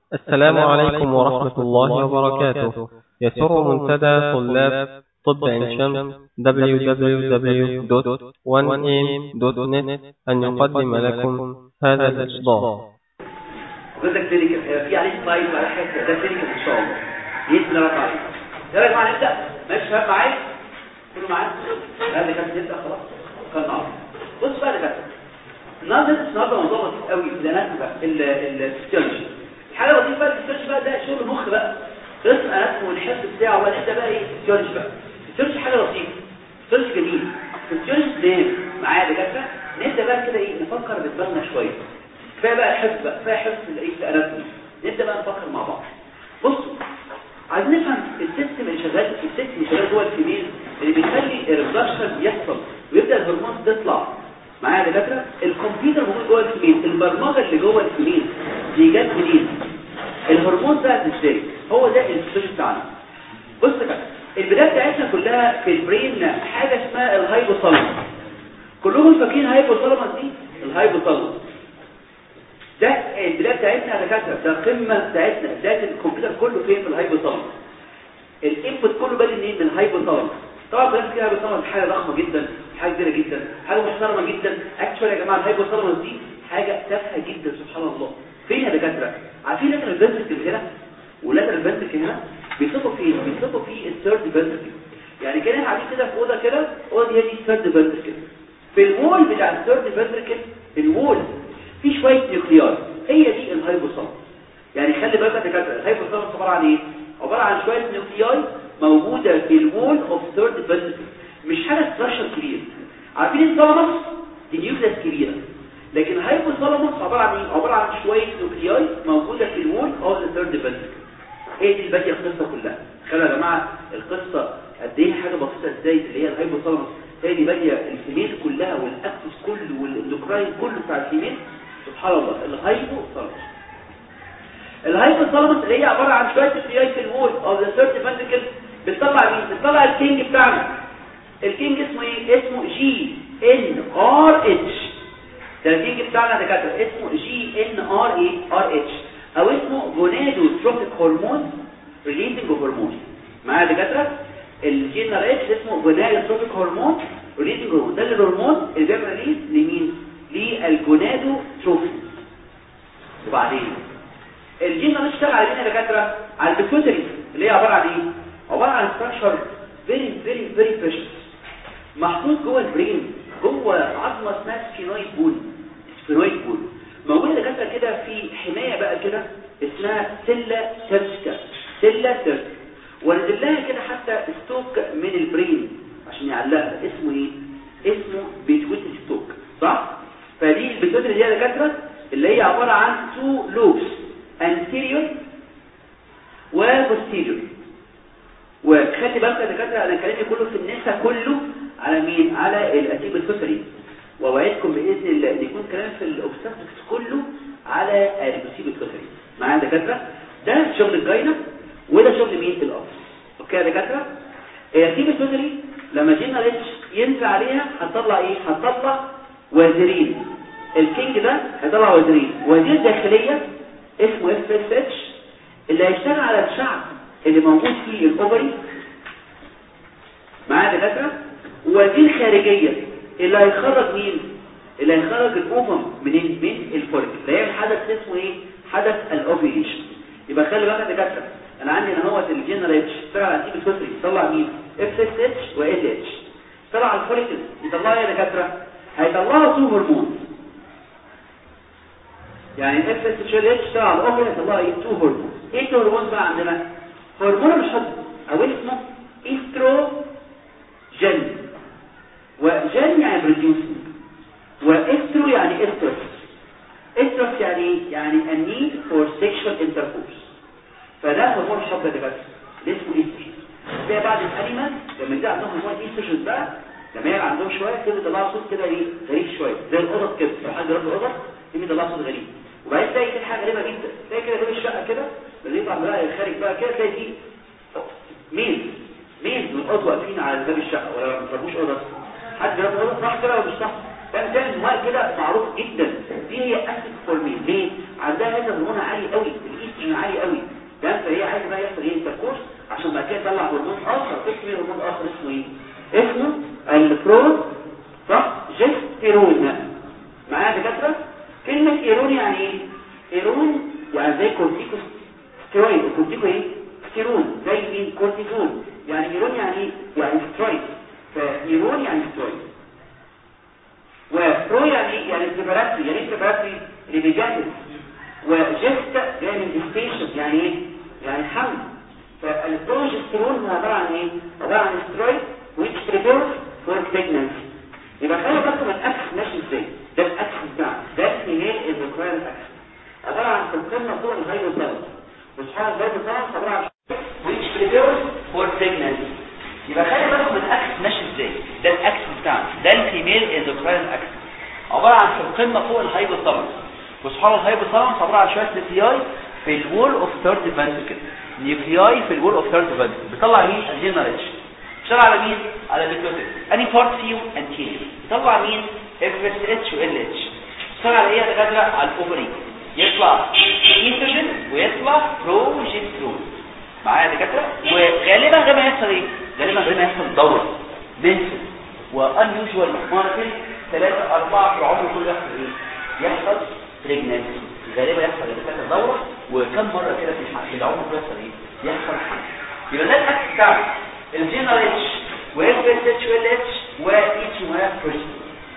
السلام عليكم ورحمة الله وبركاته يسر منتدى طلاب طب عين شمس www.1am.net أن يقدم لكم هذا الإصدار وقلت لك كلينيكال هيبقى في عليه سلايد على حته ده كلينيكال ان شاء الله باذن الله رب عليك يلا يا جماعه نبدا ماشي شباب معايا كله معايا هذا كان نبدا خلاص كان نعرف بص بقى ده النهارده النهارده موضوع لطيف قوي الاناتومي بقى الفسيولوجي الحاجه اللطيفه بقى الفسيولوجي بقى ده شغل مخ بقى قسم اناتومي والحس بتاعه بقى نبدا بقى ايه الفسيولوجي بقى الفسيولوجي حاجه لطيفه الفسيولوجي جميل الفسيولوجي نام معايا دكاتره نبدا بقى كده ايه نفكر بدماغنا شويه كفايه بقى حفظ بقى كفايه حفظ الايه الاناتومي نبدا بقى نفكر مع بعض بصوا عايزين نفهم السيستم اللي شغال السيستم اللي شغال جوه الفيميل اللي بيخلي الريبدكشن يحصل ويبدا الهرمون تطلع معايا يا دكاتره الكمبيوتر موجود جوه الفيميل البرمجه اللي جوه الفيميل دي جت منين الهرمون ده ازاي هو ده الفيزيولوجي بتاعنا بص بقى البدايه بتاعتنا كلها في البرين حاجه اسمها الهايبوثالاموس كلهم فاكرين هايبوثالاموس دي الهايبوثالاموس ده البدايه بتاعتنا يا دكاتره ده القمه بتاعتنا بدايه الكمبيوتر كله فين في الهايبوثالاموس الانبوت كله بادئ منين من الهايبوثالاموس طبعا بنات كده الهايبوثالاموس حاجه ضخمه جدا حاجه كبيره جدا حاجه محترمه جدا اكشوال يا جماعه الهايبوثالاموس دي حاجه تافهه جدا سبحان الله فين يا دكاتره عارفين لاتر الفنتركل هنا ولاتر الفنتركل هنا بيصبوا فين بيصبوا في الثيرد فنتركل يعني كده قاعدين كده في اوضه كده اوضه دي هي الثيرد فنتركل في الوول بتاع الثيرد فنتركل الوول في شويه نيوكليار هي دي الهايبوثالاموس يعني خلي بالك يا دكاتره الهايبوثالاموس عباره عن ايه عباره عن شويه نيوكلياي موجوده في الوول اوف ثيرد فنتركل مش حاجه ستراكشر كبير عارفين الثالاموس دي نيوكليس كبيره لكن الهايبوثالاموس عباره عن ايه عباره عن شويه نيوكلياي موجوده في الوول اوف ذا ثيرد فنتركل هي دي الباقيه القصه كلها خلوا يا جماعه القصه قد ايه حاجه بسيطه ازاي اللي هي الهايبوثالاموس هي دي باقيه الفيميل كلها والاكسس كله والاندوكراين كله بتاع الفيميل سبحان الله الهايبوثالاموس الهايبوثالاموس اللي هي عباره عن شويه نيوكلياي في الوول اوف ذا ثيرد فنتركل بتطلع مين بتطلع الكينج بتاعنا الكينج اسمه ايه اسمه جي ان ار اتش ده الكينج بتاعنا دكاتره اسمه جي ان ار اي ار اتش او اسمه جونادوتروفيك هرمون ريليزنج هرمون معايا دكاتره الجي ان ار اتش اسمه جونادوتروفيك هرمون ريليزنج هرمون ده الهرمون اللي بيعمل ريليز لمين للجونادوتروفيك وبعدين الجين ده بيشتغل على مين يا دكاتره على البيتوتري اللي هي عباره عن ايه عباره عن ستراكشر فيري فيري فيري بريشس محطوط جوه البرين جوه عظمه اسمها سفينويد بون سفينويد بون موجوده دكاتره كده في حمايه بقى كده اسمها سيلا سيرسكا سيلا سيرسكا ونزل لها كده حتى ستوك من البرين عشان يعلقها اسمه ايه اسمه بيتويتري ستوك صح فدي البيتويتري دي يا دكاتره اللي هي عباره عن تو لوبس anterior وposterior وخلي بالك يا دكاتره انا كلامي كله في النساء كله على مين على الاتيب الفسري ووعدكم باذن الله ان يكون كلام في الاوبستكس كله على الاتيب الفسري معايا دكاتره ده شغل الجاينه وده شغل مين القص اوكي يا دكاتره الاتيب الفسري لما جينا ريتش ينزل عليها هتطلع ايه هتطلع وزيرين الكينج ده هيطلع وزيرين وزير داخليه اسمه اف اس اتش اللي هيشتغل على الشعب اللي موجود فيه الاوفري معاه دكاتره وزير خارجيه اللي هيخرج مين اللي هيخرج الاوفم منين من الفوليك اللي هي حدث اسمه ايه حدث الاوفيليشن يبقى خلي بالك يا دكاتره انا عندي هنا هو الجنرال اشتغل على التيب الفطري يطلع مين اف اس اتش وال اتش طلع على الفوليك يطلع يا دكاتره هيطلعوا تو هرمون يعني الاف اس اتش اتش اشتغل على الاوفر يطلع ايه تو هرمون ايه التو هرمون بقى عندنا هرمون الحب او اسمه استروجين وجين يعني بروديوسنج واسترو يعني استرس استرس يعني ايه يعني a need for sexual intercourse فده هرمون الحب ده بس اللي اسمه استروجين زي بعض الانيمال لما يجي عندهم هرمون استروجين بقى لما يبقى عندهم شويه كده يطلعوا صوت كده ايه غريب شويه زي القطط كده لو حد ربى القطط يجي يطلع صوت غريب وبعدين تلاقي كده حاجه غريبه جدا تلاقي كده باب الشقه كده اللي يطلع بقى الخارج بقى كده تلاقي فيه مين مين من القط واقفين على باب الشقه ولا ما بيضربوش قطط حد بيضرب قطط صح كده ولا مش صح فاهم ده انواع كده معروف جدا دي هي اسيد فورمين ليه عندها هذا الهرمون عالي قوي الايستروجين عالي قوي ده فهي عايزه بقى يحصل ايه انتركورس عشان بعد كده تطلع هرمون اخر اسمه ايه هرمون اخر اسمه ايه اسمه البرو صح جستيرون معايا دكاتره كلمه ايرون يعني ايه ايرون يعني زي كورتيكو ستيرويد الكورتيكو ايه ستيرون زي مين كورتيزون يعني ايرون يعني ايه يعني سترويد فايرون يعني سترويد وبرو يعني ايه يعني بريباراتري يعني ايه بريباراتري اللي بيجهز وجست جاي من جستيشن يعني ايه يعني حمل فالبروجسترون هو عباره عن ايه عباره عن سترويد which prepares for pregnancy يبقى خلي بالكم الاكس ماشي ازاي ده الاكس بتاعنا ده الفيميل اندوكراين اكس عباره عن القمه فوق الهايبوثالاموس وصحاب الهايبوثالاموس عباره عن which prepares for pregnancy يبقى خلي بالكم الاكس ماشي ازاي ده الاكس بتاعنا ده الفيميل اندوكراين اكس عباره عن في القمه فوق الهايبوثالاموس وصحاب الهايبوثالاموس عباره عن شويه نيوكلياي في الوول اوف ثيرد فانتركل نيوكلياي في الوول اوف ثيرد فانتركل بيطلع مين الجينريتش بيشتغل على مين على البيتوتيك اني بارت فيهم انتيريور بيطلع مين اف اس اتش و ال اتش بيشتغل على ايه يا دكاتره على الاوفري يطلع ايستروجين ويطلع بروجسترون معايا يا دكاتره وغالبا غالبا يحصل ايه غالبا غالبا يحصل دوره بنسل وانيوجوال ماركل ثلاثة أربعة في العمر كله يحصل ايه يحصل بريجنانسي غالبا يحصل دكاتره دوره وكم مره كده في الحق في العمر كله يحصل ايه يحصل حمل يبقى ده الاكس بتاعنا الجينر اتش واف اس اتش وال اتش واتش وبروجسترون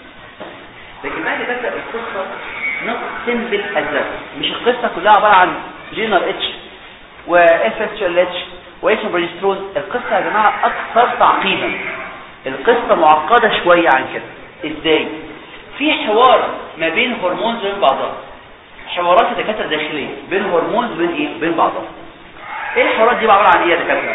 لكن بعد كده القصه نوت سيمبل ازاك مش القصه كلها عباره عن جينر اتش واف اس ال اتش واتش بروجسترون القصه يا جماعه اكثر تعقيدا القصه معقده شويه عن كده ازاي في حوار ما بين هرمونز وبين بعضها حوارات الدكاتره داخليه بين هرمونز وبين ايه بين بعضها ايه الحوارات دي عباره عن ايه يا دكاتره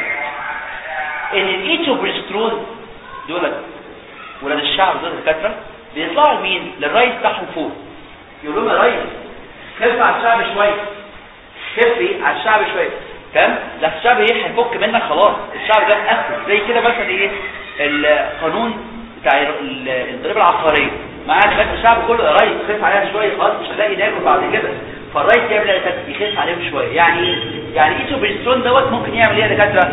ان الايتروبروجسترون دول ولاد الشعب دول الدكاتره بيطلعوا مين للرئيس بتاعهم فوق يقول لهم يا ريس خف على الشعب شويه خف ايه على الشعب شويه تمام لا الشعب ايه هيفك منك خلاص الشعب ده اخر زي كده مثلا ايه القانون بتاع الضريبه العقاريه معايا دلوقتي الشعب كله يا ريس خف عليها شويه خلاص مش هنلاقي ناكل بعد كده فالرئيس يعمل ايه يخف عليهم شويه يعني ايه يعني ايتوبريستون دوت ممكن يعمل ايه يا دكاتره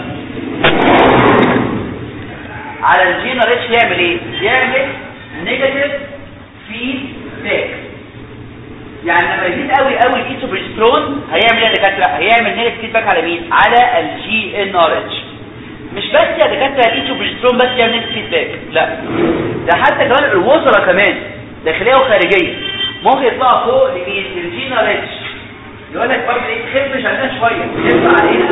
على الجينر اتش يعمل ايه يعمل نيجاتيف فيدباك يعني لما يزيد قوي قوي الايتوبريسترون هيعمل ايه يا دكاتره هيعمل نيجاتيف فيدباك على مين على الجي ان ار اتش مش بس يا دكاتره الايتوبريسترون بس يعمل نيجاتيف فيدباك لا ده حتى كمان الوزراء كمان داخليه وخارجيه ممكن يطلعوا فوق لمين للجي ار اتش يقول لك برضه ايه تخفش عندنا شويه يطلع علينا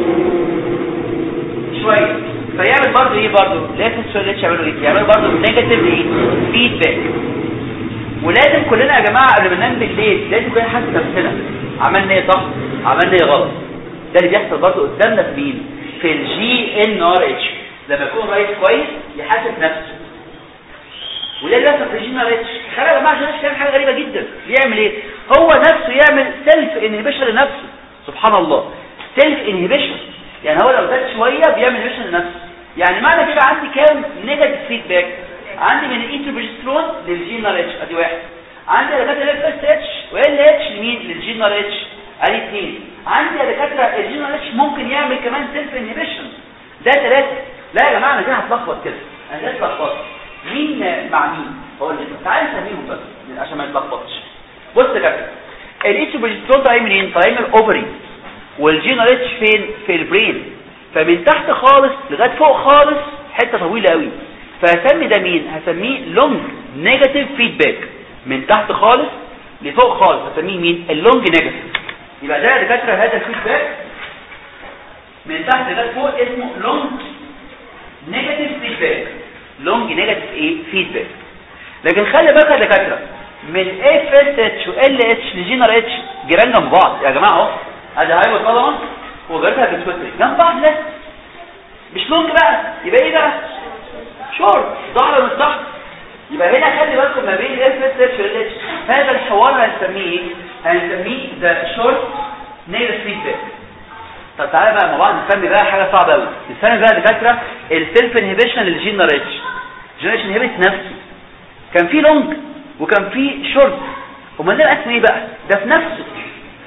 شويه فيعمل برضه ايه برضه لازم السوليتش يعملوا ايه يعملوا برضه نيجاتيف ايه فيدباك ولازم كلنا يا جماعه قبل ما ننام بالليل لازم كلنا نحاسب نفسنا عملنا ايه صح عملنا ايه غلط ده اللي بيحصل برضه قدامنا في مين في الجي ان ار اتش لما يكون رئيس كويس يحاسب نفسه وده اللي بيحصل في الجي ان ار اتش تخيل يا جماعه عشان كان حاجه غريبه جدا بيعمل ايه هو نفسه يعمل سيلف انهبيشن لنفسه سبحان الله سيلف انهبيشن يعني هو لو زاد شويه بيعمل انهبيشن لنفسه يعني معنى كده عندي كام نيجاتيف فيدباك عندي من الايتروبروجسترون للجين ار اتش ادي واحد عندي يا دكاتره الاف اس اتش وال اتش لمين للجين ار اتش ادي اثنين عندي يا دكاتره الجين ار اتش ممكن يعمل كمان سيلف انهبيشن ده ثلاثه لا يا جماعه انا كده هتلخبط كده انا كده اتلخبطت مين مع مين هقول لك تعالى نسميهم بس عشان ما نتلخبطش بص يا كابتن الايتروبروجسترون طالعين منين طالعين من الاوفري والجين ار اتش فين في البرين فمن تحت خالص لغايه فوق خالص حته طويله قوي فهسمي ده مين هسميه لونج نيجاتيف فيدباك من تحت خالص لفوق خالص هسميه مين اللونج نيجاتيف يبقى ده دكاتره هذا الفيدباك من تحت لغايه فوق اسمه لونج نيجاتيف فيدباك لونج نيجاتيف ايه فيدباك لكن خلي بالك يا دكاتره من اف اس اتش وال اتش لجينر اتش جيران جنب بعض يا جماعه اهو ادي هايبوثالاموس وجارتها بتوتري جنب بعض لا مش لونج بقى يبقى ايه بقى شورت ظهر من تحت يبقى هنا خلي بالكم ما بين الاف اس اتش وال اتش هذا الحوار هنسميه ايه هنسميه ذا شورت نيل فيدباك طب تعالى بقى مع بعض نسمي بقى حاجه صعبه قوي نسمي بقى دكاتره السيلف انهبيشن للجين اتش الجين انهبت نفسه كان في لونج وكان في شورت امال ليه اسمه ايه بقى ده في نفسه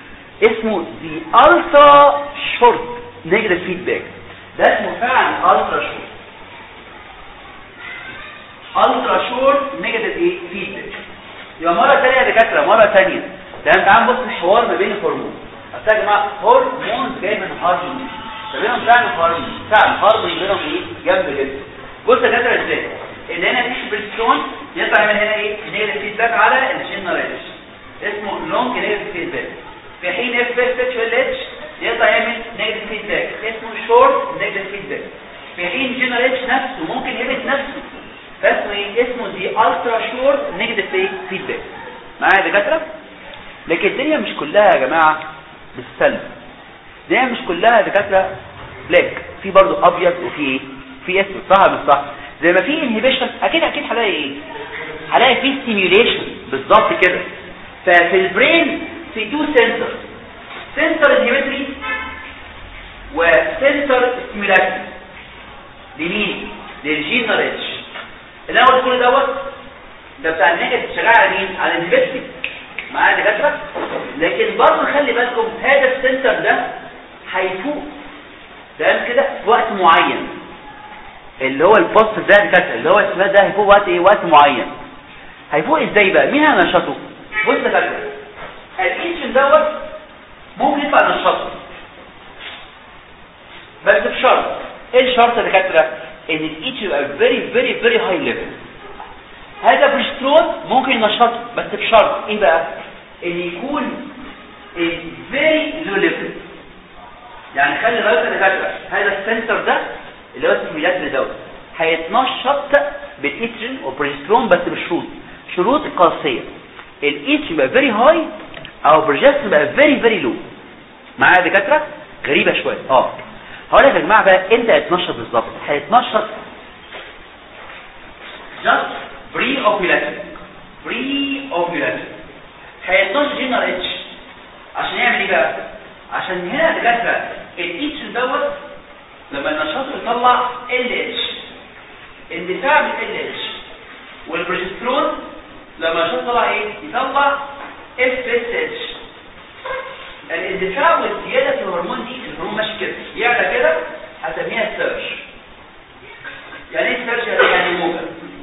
اسمه the ultra short negative feedback ده اسمه فعلا ultra short ultra short negative ايه feedback يبقى مرة تانية يا دكاترة مرة تانية تمام تعال نبص الحوار ما بين الهرمون اصل يا جماعة هرمون جاي من هارموني فبينهم فعلا هارموني فعلا هارموني بينهم ايه جنب جدا بص يا دكاترة ازاي ان هنا في بريستون يطلع من هنا ايه نيجاتيف فيدباك على الجنراليش اسمه لونج نيجاتيف فيدباك في حين اف اس اتش ال اتش يقدر يعمل نيجاتيف فيدباك اسمه شورت نيجاتيف فيدباك في حين جنرال اتش نفسه ممكن يهبط نفسه فاسمه ايه اسمه دي الترا شورت نيجاتيف فيدباك معايا يا دكاتره لكن الدنيا مش كلها يا جماعه بالسلب الدنيا مش كلها يا دكاتره بلاك في برضو ابيض وفي ايه في اسود صح ولا مش صح زي ما في انهبيشن اكيد اكيد هلاقي ايه هلاقي في ستيميوليشن بالظبط كده ففي البرين في تو سنتر سنتر انهبيتوري وسنتر ستيمولاتوري لمين للجينال اتش اللي انا قلت كل دوت ده بتاع النيجاتيف شغال على مين على الانهبيتوري معايا يا دكاتره لكن برضه خلي بالكم هذا السنتر ده هيفوق تمام كده في وقت معين اللي هو البوست ده دكاتره اللي هو اسمه ده هيفوق وقت ايه وقت معين هيفوق ازاي بقى مين هينشطه بص يا دكاتره الانشن دوت ممكن يطلع نشاطه بس بشرط ايه الشرط يا دكاتره ان الايتش يبقى فيري فيري فيري هاي ليفل هذا بريسترون ممكن ينشطه بس بشرط ايه بقى ان يكون فيري لو ليفل يعني خلي بالك يا دكاتره هذا السنتر ده اللي هو السيميلاتري دوت هيتنشط بالايترين وبريسترون بس بشروط شروط قاسيه الايتش يبقى فيري هاي او برجست يبقى فيري فيري لو معايا يا دكاتره غريبه شويه اه هقول لك يا جماعه بقى امتى هيتنشط بالظبط هيتنشط جاست بري اوبيلاتري بري اوبيلاتري هيتنشط جنرال اتش عشان يعمل ايه بقى عشان هنا يا دكاتره الاتش دوت لما النشاط يطلع ال اتش اندفاع من ال اتش والبروجسترون لما النشاط يطلع ايه يطلع اف اس اتش الاندفاع والزياده في الهرمون دي الهرمون ماشي كده يعلى كده هسميها السيرش يعني ايه السيرش يعني موجه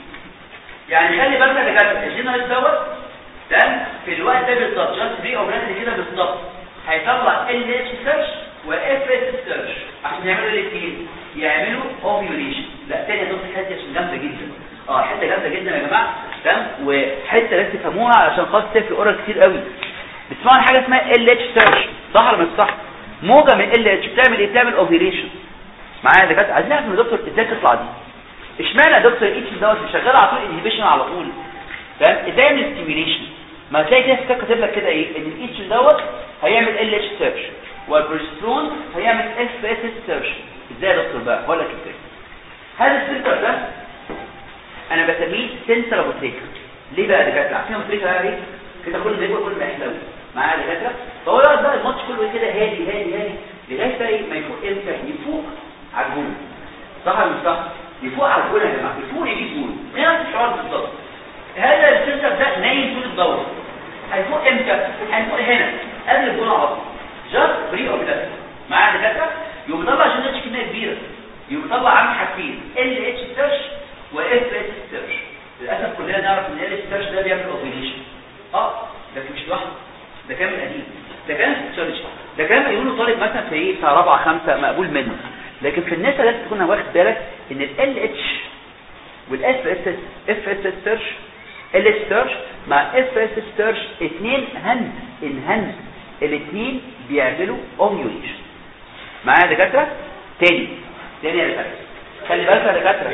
يعني خلي بالك يا دكاتره الجينال دوت ده في الوقت ده بالظبط جاست بري اوبرانت كده بالظبط هيطلع ال اتش سيرش واف اس سيرش عشان يعملوا الاثنين يعملوا اوفيوليشن لا تاني هتبص حته عشان جامده جدا اه حته جامده جدا يا جماعه تمام وحته لازم تفهموها عشان خاطر تفرق اورال كتير قوي بتسمعوا عن حاجه اسمها ال اتش سيرش صح ولا مش صح موجه من ال اتش بتعمل ايه بتعمل اوفيوليشن معايا يا دكاتره عايزين نعرف من دكتور ازاي تطلع دي اشمعنى يا دكتور الاتش دوت شغال على طول انهبيشن على طول فاهم ازاي يعمل ستيميوليشن ما تلاقي كده في كاتب لك كده ايه ان الاتش دوت هيعمل ال اتش سيرش والبروجسترون هيعمل اف اس اس سيرش ازاي يا دكتور بقى هقول لك ازاي هذا السنتر ده انا بسميه سنتر ابو تريكه ليه بقى يا دكاتره عارفين ابو تريكه بقى ايه كده كل ما يكبر كل ما يحلو معايا يا دكاتره فهو يقعد بقى الماتش كله كده هادي هادي هادي لغايه بقى ايه ما يفوق امتى يفوق على الجون صح ولا مش صح يفوق على الجون يا جماعه يفوق يجيب جون نفس الشعور بالظبط هذا السنتر ده نايم طول الدوره هيفوق امتى هيفوق هنا قبل الجون على طول جاست بري اوبلات معايا دكاتره يقوم طلع عشان اتش كميه كبيره يقوم طلع عامل حاجتين ال اتش سيرش واف اس سيرش للاسف كلنا نعرف ان ال اتش سيرش ده بيعمل اوفيليشن اه ده مش لوحده ده كلام قديم ده كلام سيرش ده كلام يقولوا طالب مثلا في ايه بتاع رابعه خمسه مقبول منه لكن في النساء لازم تكون واخد بالك ان ال اتش والاف اس اف اس اس سيرش ال اتش سيرش مع اف اس اس سيرش اثنين هند ان هند الاثنين بيعملوا اوفيوليشن معايا يا دكاتره تاني تاني يا دكاتره خلي بالك يا دكاتره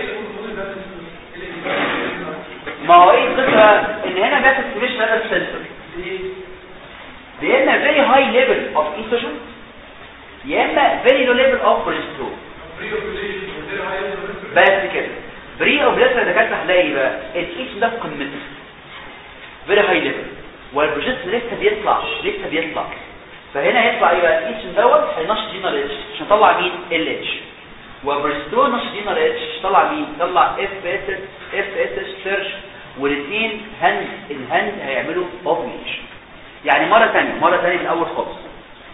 ما هو ايه القصه ان هنا بيحصل ستيميشن هذا السنسور يا اما فيري هاي ليفل اوف ايستروجين يا اما فيري لو ليفل اوف بروجسترون بس كده بري اوفيوليشن يا دكاتره هتلاقي بقى الايش ده في قمته فيري هاي ليفل والبروجست لسه بيطلع لسه بيطلع فهنا يطلع ايه بقى الاتش دوت هينشط جينال اتش عشان يطلع مين ال اتش وبرستون نشط جينال اتش طلع مين طلع اف اس اس اف اس اس سيرش والاثنين هاند الهاند هيعملوا اوفيليشن يعني مره ثانيه مره ثانيه من الاول خالص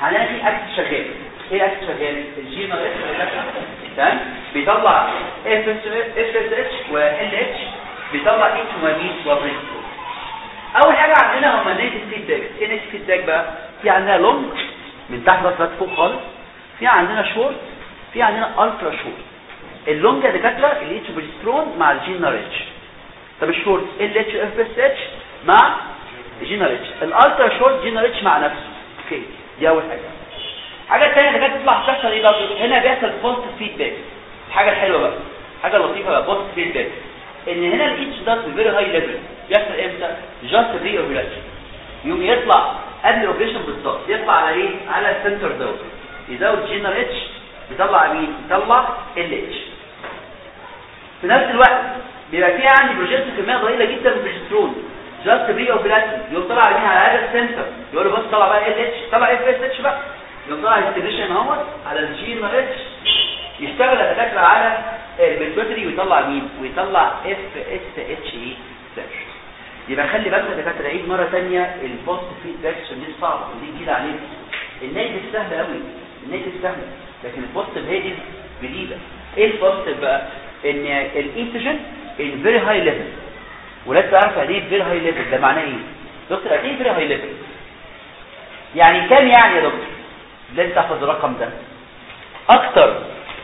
عندنا في اكس شغال ايه اكس شغال الجي ار اتش تمام بيطلع اف اس اتش وال اتش بيطلع اتش ومين وبريستول اول حاجه عندنا هم نيتف فيدباك ايه نيتف فيدباك بقى في عندنا لونج من تحت لغايه فوق خالص في عندنا شورت في عندنا الترا شورت اللونج يا دكاتره الاتش بريسترون مع الجين ار اتش طب الشورت ال اتش اف اس اتش مع جين ار اتش الالترا شورت جين ار اتش مع نفسه اوكي دي اول حاجه الحاجه الثانيه اللي كانت تطلع تحصل ايه بقى هنا بيحصل بوست فيدباك الحاجه الحلوه بقى حاجه لطيفه بقى بوست فيدباك ان هنا الاتش ده في فيري هاي ليفل بيحصل امتى جاست بري اوفيلاتشن يوم يطلع قبل الاوبريشن بالظبط يطلع على ايه على السنتر دوت يزود جين ار اتش يطلع مين يطلع ال اتش في نفس الوقت بيبقى في عندي بروجيكت كميه ضئيله جدا من البروجسترون جاست بري اوفيلاتشن يقوم طلع على مين على هذا السنتر يقول له بص طلع بقى ال اتش طلع اف اس اتش بقى يقوم طلع الستيشن اهوت على الجين ار اتش يشتغل الدكاتره على البيتوتري ويطلع مين ويطلع اف اس اتش اي سيرش يبقى خلي بالك يا دكاتره عيد مره ثانيه البوست فيدباك عشان دي صعبه ودي جديده عليك النيتف سهل قوي النيتف سهل لكن البوست هي دي جديده ايه البوست بقى ان الايتروجين ان فيري هاي ليفل ولازم تعرف يعني ايه فيري هاي ليفل ده معناه ايه دكتور قد ايه فيري هاي ليفل يعني كام يعني يا دكتور لازم تحفظ الرقم ده اكتر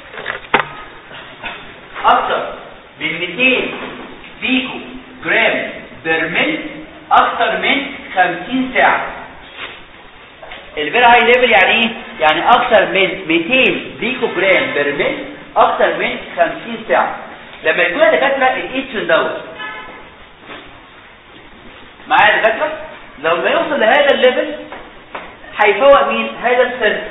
اكتر من 200 بيكو جرام برميل اكتر من 50 ساعة الفيري هاي ليفل يعني ايه يعني اكتر من 200 بيكو جرام برميل اكتر من 50 ساعة لما يكون دكاتره الايتشن دوت معايا دكاتره لما يوصل لهذا الليفل هيفوق مين هذا السيل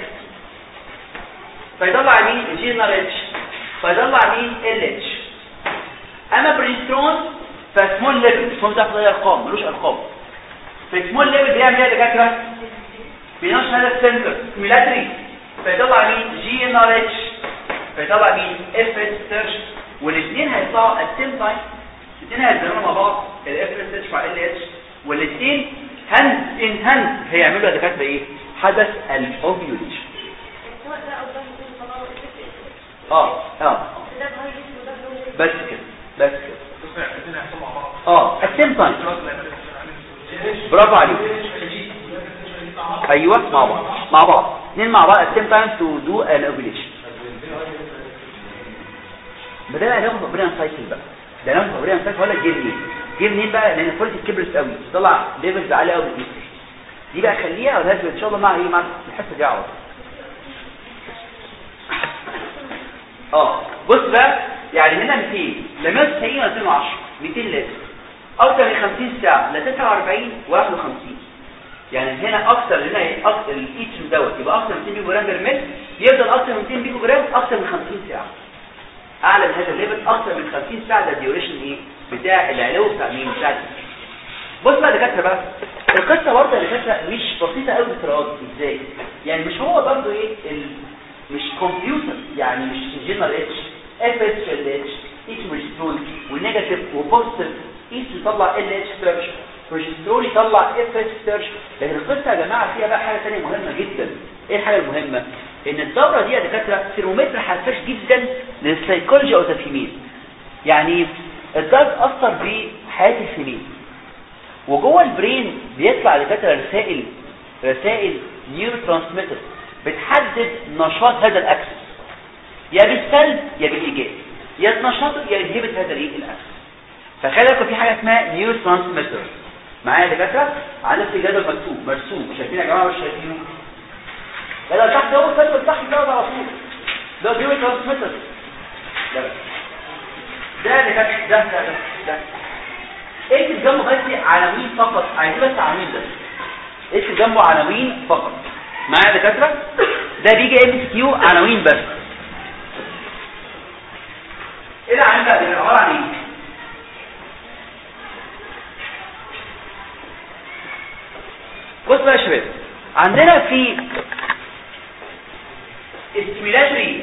فيطلع مين الجين ار اتش فيطلع مين ال اتش اما بريسترون فسمول ليفل مش مهم تاخد اي ارقام ملوش ارقام في سمول ليفل بيعمل ايه يا دكاتره بينشط هذا السنتر سيميلاتري فيطلع مين جي ان ار اتش فيطلع مين اف اس سيرش والاثنين هيطلعوا ات سيم تايم الاثنين هيتزامنوا مع بعض الاف اس اتش مع ال اتش والاثنين هاند ان هاند هيعملوا يا دكاتره ايه حدث الاوفيوليشن اه اه بس كده بس كده اه at same time برافو عليك ايوه مع بعض مع بعض اثنين مع بعض at same time to do an ovulation بدل هناخد اوبريان سايكل بقى ده ناخد اوبريان سايكل ولا جه منين جه منين بقى لان الفولت كبرت قوي طلع ليفلز عاليه قوي دي بقى خليها ولازم ان شاء الله مع ايه مع الحصه دي عوض اه بص بقى يعني هنا 200 لا 190 ولا 210 200 لتر اكتر من 50 ساعه لا 49 ولا 51 يعني هنا اكتر هنا اكتر الايتش دوت يبقى اكتر من 200 بيكو جرام برميل يفضل اكتر من 200 بيكو جرام اكتر من 50 ساعه اعلى من هذا الليفل اكتر من 50 ساعه ده الديوريشن ايه بتاع العلو بتاع مين بتاع بص بقى دكاتره بقى القصه برضه يا دكاتره مش بسيطه قوي بالطريقه ازاي يعني مش هو برضه ايه ال... مش كمبيوتر يعني مش جنرال اتش اف اتش ال اتش اتش بروجسترون والنيجاتيف وبوزيتيف اتش يطلع ال اتش سيرش بروجسترون يطلع اف اتش سيرش لكن القصه يا جماعه فيها بقى حاجه ثانيه مهمه جدا ايه الحاجه المهمه ان الدوره دي يا دكاتره ثيرمومتر حساس جدا للسيكولوجي او الفيميل يعني الدرج اثر في حياه الفيميل وجوه البرين بيطلع دكاتره رسائل رسائل نيورو ترانسميتر بتحدد نشاط هذا الاكسس يا بالسلب يا بالايجاب يا تنشطه يا ينهبت هذا الايه الاكسس فخلي بالكم في حاجه اسمها نيورو ترانسميتر معايا يا دكاتره على في جدول مكتوب مرسوم شايفين يا جماعه مش شايفينه ده تحت هو السلب تحت ده على طول ده نيورو ترانسميتر ده ده اللي كان ده ده ده, ده. اكتب جنبه بس عناوين فقط عايزين بس عناوين بس اكتب جنبه عناوين فقط معايا يا دكاتره ده بيجي ام اس كيو عناوين بس ايه العناوين بقى بيبقى عباره عن ايه بص بقى يا شباب عندنا في stimulatory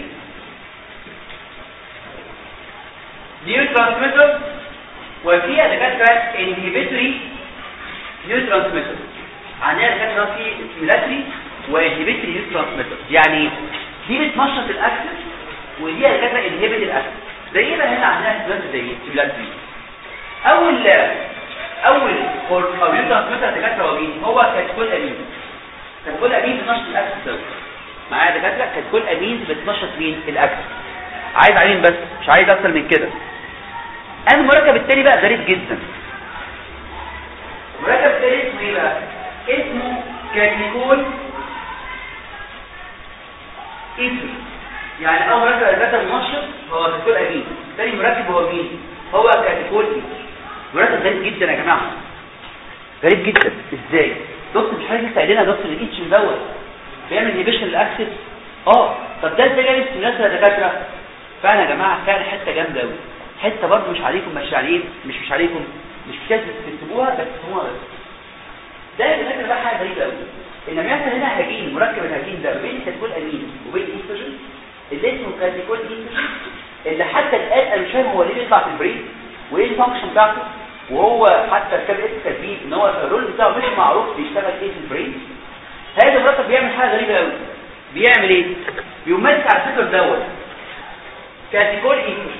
neurotransmitter وفي دكاتره inhibitory neurotransmitter عندنا دكاتره في stimulatory وانهبيتري نيو ترانسميتر يعني دي بتنشط الاكسس ودي يا دكاتره انهبيت الاكسس زي ما هنا عندنا اسمها زي السيبلاتري اول اول او نيو ترانسميتر دكاتره هو مين هو كاتكول امين كاتكول امين بتنشط الاكسس ده معايا دكاتره كاتكول امين بتنشط مين الاكسس عايز عين بس مش عايز اكتر من كده المركب التاني بقى غريب جدا المركب التاني اسمه ايه بقى اسمه كاتيكول ايثر يعني اول مركب الذات المنشط هو كاتيكول امين تاني مركب هو مين هو كاتيكول ايثر مركب غريب جدا يا جماعه غريب جدا ازاي دكتور مش عايز يساعدنا لنا دكتور الايتش دوت بيعمل انهبيشن للاكسس اه طب ده ازاي جاي استناسه يا دكاتره فعلا يا جماعه فعلا حته جامده قوي حته برضه مش عليكم مش عليكم مش مش عليكم مش كده تكتبوها بس تفهموها بس ده اللي بقى حاجه غريبه قوي ان لما يحصل هنا هجين مركب الهجين ده بين كاتيكول امين وبين ايستروجين اللي اسمه كاتيكول ايستروجين اللي حتى الان انا مش فاهم هو ليه بيطلع في البرين وايه الفانكشن بتاعته وهو حتى الكتاب اسمه كاتبين ان هو الرول بتاعه مش معروف بيشتغل ايه في البرين هذا المركب بيعمل حاجه غريبه قوي بيعمل ايه بيمسك على الفكر دوت كاتيكول ايستروجين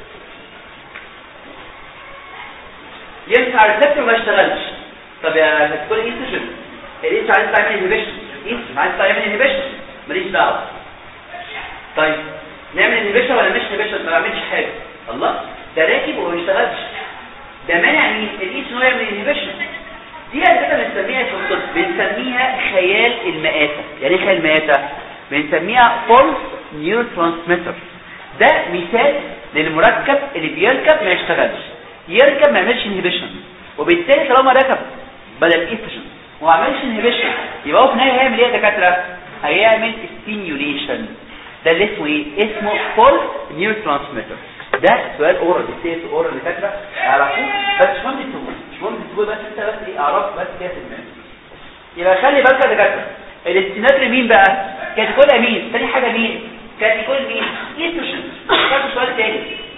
ينفع الريسبتور ما يشتغلش طب يا كاتيكول ايستروجين الايست عايز تعمل انهبيشن ايست عايز تعمل انهبيشن ماليش دعوه طيب نعمل انهبيشن ولا مش انهبيشن ما بعملش حاجه الله ده راكب وما بيشتغلش ده مانع مين الايست ان هو يعمل انهبيشن دي اساسا بنسميها في الطب بنسميها خيال المآتة يعني ايه خيال المآتة بنسميها فولس نيورو ترانسميتر ده مثال للمركب اللي بيركب ما يشتغلش يركب ما يعملش انهبيشن وبالتالي طالما ركب بدل ايستروجين وما عملش انهبيشن يبقى هو في النهايه هيعمل ايه يا دكاتره هيعمل ستيميوليشن ده اللي اسمه ايه اسمه فولس نيورو ترانسميتر ده سؤال اورال بيتسال اورال دكاتره اعرفوه بس مش مهم تكتبوه مش مهم تكتبوه بس انت بس ايه اعرف بس كده في دماغك يبقى خلي بالك يا دكاتره الاستناد مين بقى كاتيكول امين ثاني حاجه مين كاتيكول مين ايستروجين ده سؤال تاني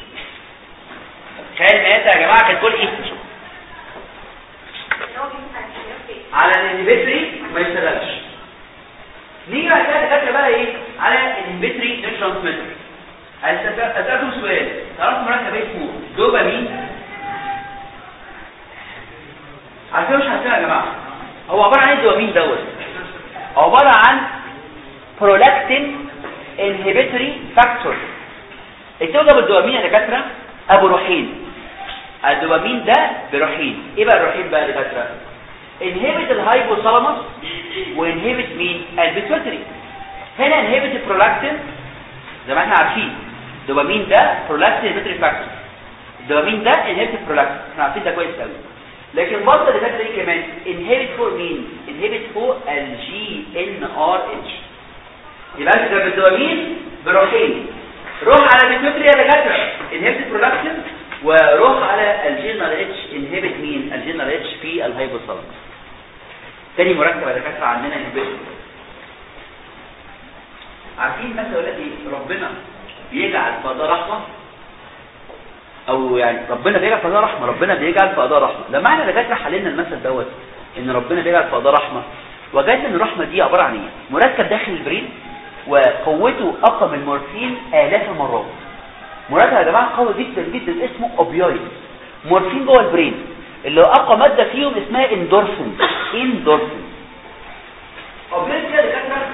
خيال مآتة يا جماعه كاتيكول ايستروجين على الانهبيتري ما يشتغلش نيجي بعد كده دكاتره بقى ايه على الانهبيتري ترانسميتر اسالكم سؤال تعرفوا مركب اسمه دوبامين عارفين مش عارفين يا جماعه هو عباره عن ايه الدوبامين دوت عباره عن برولاكتين انهبيتوري فاكتور التوجب الدوبامين يا دكاتره ابو روحين الدوبامين ده بروحين ايه بقى الروحين بقى يا دكاتره انهبت الهايبوثالاموس وانهبت مين البيتوتري هنا انهبت البرولاكتين زي ما احنا عارفين الدوبامين ده برولاكتين انهبيتوري فاكتور الدوبامين ده انهبت البرولاكتين احنا عارفين ده كويس قوي لكن برضه اللي فات ايه كمان انهبت فوق مين انهبت فوق الجي ان ار اتش يبقى انت ده بالدوبامين بروحين روح على البيتوتري يا دكاتره انهبت البرولاكتين وروح على الجينال اتش انهبت مين الجينال اتش في الهايبوثالاموس تاني مركب يا دكاتره عندنا انهبيشن عارفين مثلا يقول لك ايه ربنا بيجعل فضاء رحمه او يعني ربنا بيجعل فضاء رحمه ربنا بيجعل فضاء رحمه لما احنا دكاتره حللنا المثل دوت ان ربنا بيجعل فضاء رحمه وجدنا ان الرحمه دي عباره عن ايه مركب داخل البرين وقوته اقوى من المورفين الاف المرات مركب يا جماعه قوي جدا جدا اسمه اوبيويد مورفين جوه البرين اللي هو اقوى ماده فيهم اسمها اندورفين اندورفين اوبيويد كده دكاتره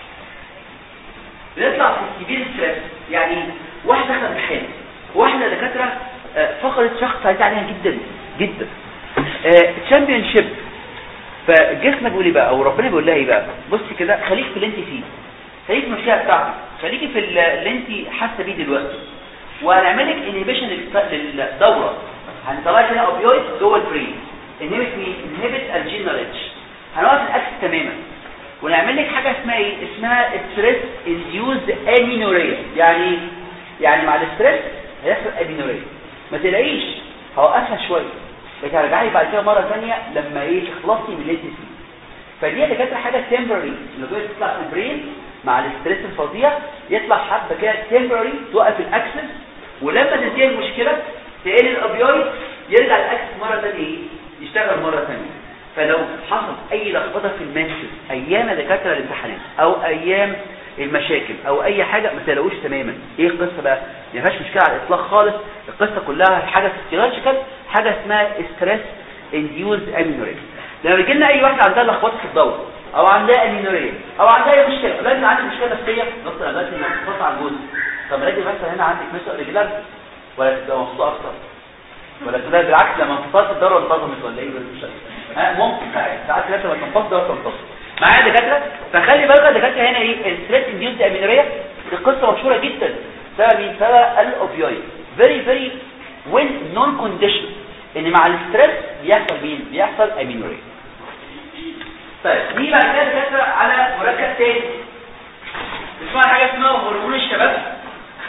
بيطلع في السبيل ستريس يعني واحده دخلت امتحان واحده دكاتره فقدت شخص عايز عليها جدا جدا تشامبيون شيب فجسمك بيقول ايه بقى او ربنا بيقول لها ايه بقى بصي كده خليك في اللي انت فيه خليك في المشكله بتاعتك خليكي في اللي انت حاسه بيه دلوقتي وهنعمل لك انهبيشن للدوره هنطلع لك هنا اوبيويد جوه البرين انهبت مين انهبت الجينال اتش هنوقف الاكس تماما ونعمل لك حاجه اسمها ايه اسمها ستريس انديوزد امينوريا يعني يعني مع الاستريس هيحصل امينوريا ما تلاقيش هوقفها شويه لكن هرجعي بعد كده مره ثانيه لما ايه تخلصي من اللي انت فيه فدي دكاتره حاجه تمبرري اللي جوه تطلع في البرين مع الاستريس الفظيع يطلع حبه كده تمبرري توقف الاكسس ولما تنتهي المشكله تقل الاوبيويد يرجع الاكسس مره ثانيه ايه يشتغل مره ثانيه فلو حصل اي لخبطه في المنسس ايام دكاتره الامتحانات او ايام المشاكل او اي حاجه ما تلاقوش تماما ايه القصه بقى ما فيهاش مشكله على الاطلاق خالص القصه كلها حاجه فيسيولوجيكال حاجه اسمها ستريس انديوز امينوريا لما بيجي لنا اي واحده عندها لخبطه في الدوره او عندها امينوريا او عندها اي مشكله لازم عندي مشكله نفسيه دكتور انا لازم انفصل عن جوزي طب لازم مثلا هنا عندك مثلا رجلات ولا تبقى مبسوطه اكتر ولا تبقى بالعكس لما انفصلت الدوره انتظمت ولا ايه مش ها ممكن ساعات كده لما تنفصل الدوره تنفصل معايا دكاتره فخلي بالك دكاتره هنا ايه الستريس انديوز امينوريا دي قصه مشهوره جدا سبب مين سبب الاوبيويد فيري فيري وين نون كونديشن ان مع الاسترس بيحصل مين بيحصل امينوريا طيب نيجي بعد كده دكاتره على مركب تاني اسمها حاجه اسمها هرمون الشباب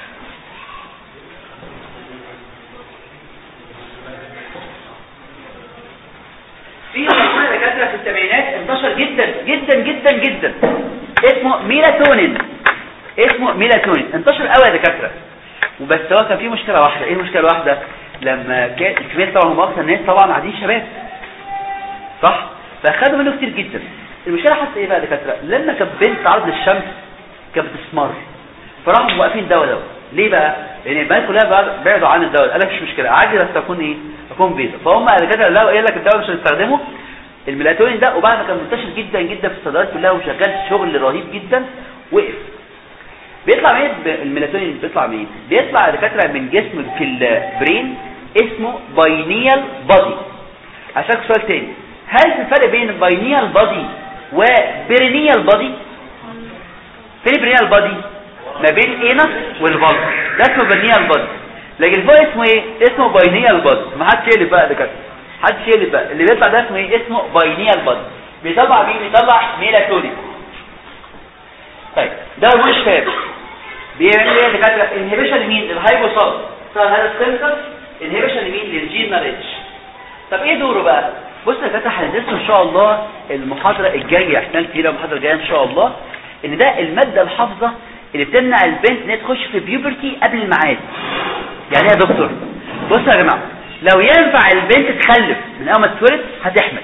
في هرمون دكاتره في السبعينات انتشر جدا جدا جدا جدا اسمه ميلاتونين اسمه ميلاتونين انتشر قوي يا دكاتره وبس هو كان في مشكله واحده ايه المشكله الواحده لما كان الكبير طبعا هم اكتر ناس طبعا قاعدين شباب صح فاخدوا منه كتير جدا المشكله حصل ايه بقى يا دكاتره لما كانت بنت تعرض للشمس كانت بتسمر فراحوا موقفين الدواء ده ليه بقى لان البنات كلها بعدوا عن الدواء قال لك مش مشكله عادي بس تكون ايه تكون بيضه فهم الدكاتره لو قال لك الدواء مش هنستخدمه الميلاتونين ده وبعد ما كان منتشر جدا جدا في الصيدليات كلها وشغال شغل رهيب جدا وقف بيطلع منين الميلاتونين بيطلع منين بيطلع دكاتره من جسم في البرين اسمه باينيال بادي هسألك سؤال تاني هل في فرق بين باينيال بادي وبرينيال بادي فين برينيال بادي ما بين الانس والبلد ده اسمه برينيال بادي لكن فوق اسمه ايه اسمه باينيال بادي ما حدش يقلب بقى دكاتره حدش يقلب بقى اللي بيطلع ده اسمه ايه اسمه باينيال بادي بيطلع مين بيطلع ميلاتونين طيب ده هرمون الشباب بيعمل ايه يا دكاتره انهبيشن لمين الهايبوثالاموس طبعا هذا السنتر انهبيشن لمين للجين ريتش طب ايه دوره بقى بص يا دكاتره هندرسه ان شاء الله المحاضره الجايه احتمال كتير المحاضره الجايه ان شاء الله ان ده الماده الحافظه اللي بتمنع البنت ان هي تخش في بيوبرتي قبل الميعاد يعني ايه يا دكتور بصوا يا جماعه لو ينفع البنت تخلف من اول ما تتولد هتحمل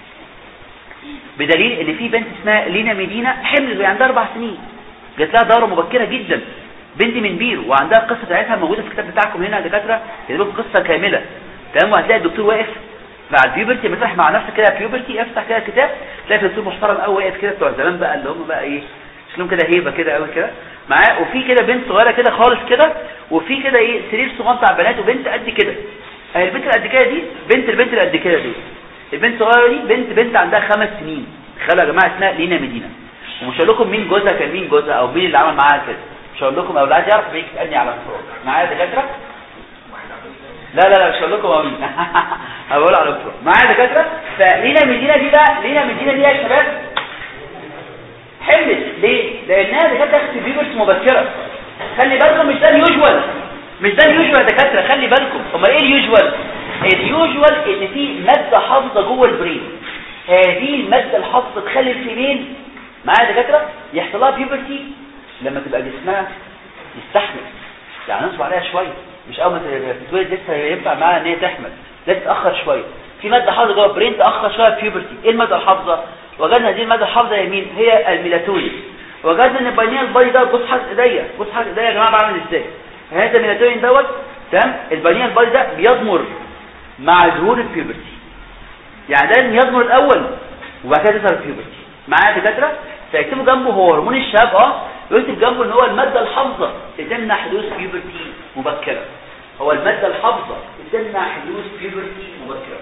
بدليل ان في بنت اسمها لينا مدينه حمل عندها اربع سنين جات لها دوره مبكره جدا بنت من بيرو وعندها القصه بتاعتها موجوده في الكتاب بتاعكم هنا يا دكاتره كاتبين قصه كامله تمام وهتلاقي الدكتور واقف مع البيوبرتي مسح مع نفسك كده بيوبرتي افتح كده الكتاب تلاقي الدكتور محترم قوي واقف كده بتوع زمان بقى اللي هم بقى ايه شكلهم كده هيبه كده قوي كده معاه وفي كده بنت صغيره كده خالص كده وفي كده ايه سرير صغير بتاع بنات وبنت قد كده اهي البنت اللي قد كده دي بنت البنت اللي قد كده دي البنت الصغيره دي بنت بنت عندها خمس سنين تخيلوا يا جماعه اسمها لينا مدينه ومش هقول لكم مين جوزها كان مين جوزها او مين اللي عمل معاها كده مش هقول لكم او اللي عايز يعرف بيجي يسالني على الفروع معايا دكاتره لا لا لا مش هقول لكم مين هقول على الفروع معايا دكاتره فلينا مدينه دي بقى لينا مدينه دي يا شباب حملت ليه لانها دكاتره دخلت بيبرس مبكره خلي بالكم مش ده اليوجوال مش ده اليوجوال يا دكاتره خلي بالكم امال ايه اليوجوال اليوجوال ان في ماده حافظه جوه البرين هذه الماده الحافظه تخلي الفيميل معايا دكاتره يحصل لها بيوبرتي لما تبقى جسمها يستحمل يعني نصب عليها شويه مش اول ما تتولد لسه ينفع معاها ان هي تحمل لازم تاخر شويه في ماده حافظه جوه البرين تاخر شويه بيوبرتي ايه الماده الحافظه وجدنا هذه الماده الحافظه يمين هي الميلاتونين وجدنا ان البينيال باي ده بص حاجه ايديا بص حاجه ايديا يا جماعه بعمل ازاي هذا الميلاتونين دوت تمام البينيال باي ده بيضمر مع ظهور البيوبرتي يعني ده يضمر الاول وبعد كده تظهر البيوبرتي معايا دكاتره فيكتبوا جنبه هو هرمون الشباب اه ويكتب جنبه ان هو الماده الحافظه اللي تمنع حدوث بيوبرتي مبكره هو الماده الحافظه اللي تمنع حدوث بيوبرتي مبكره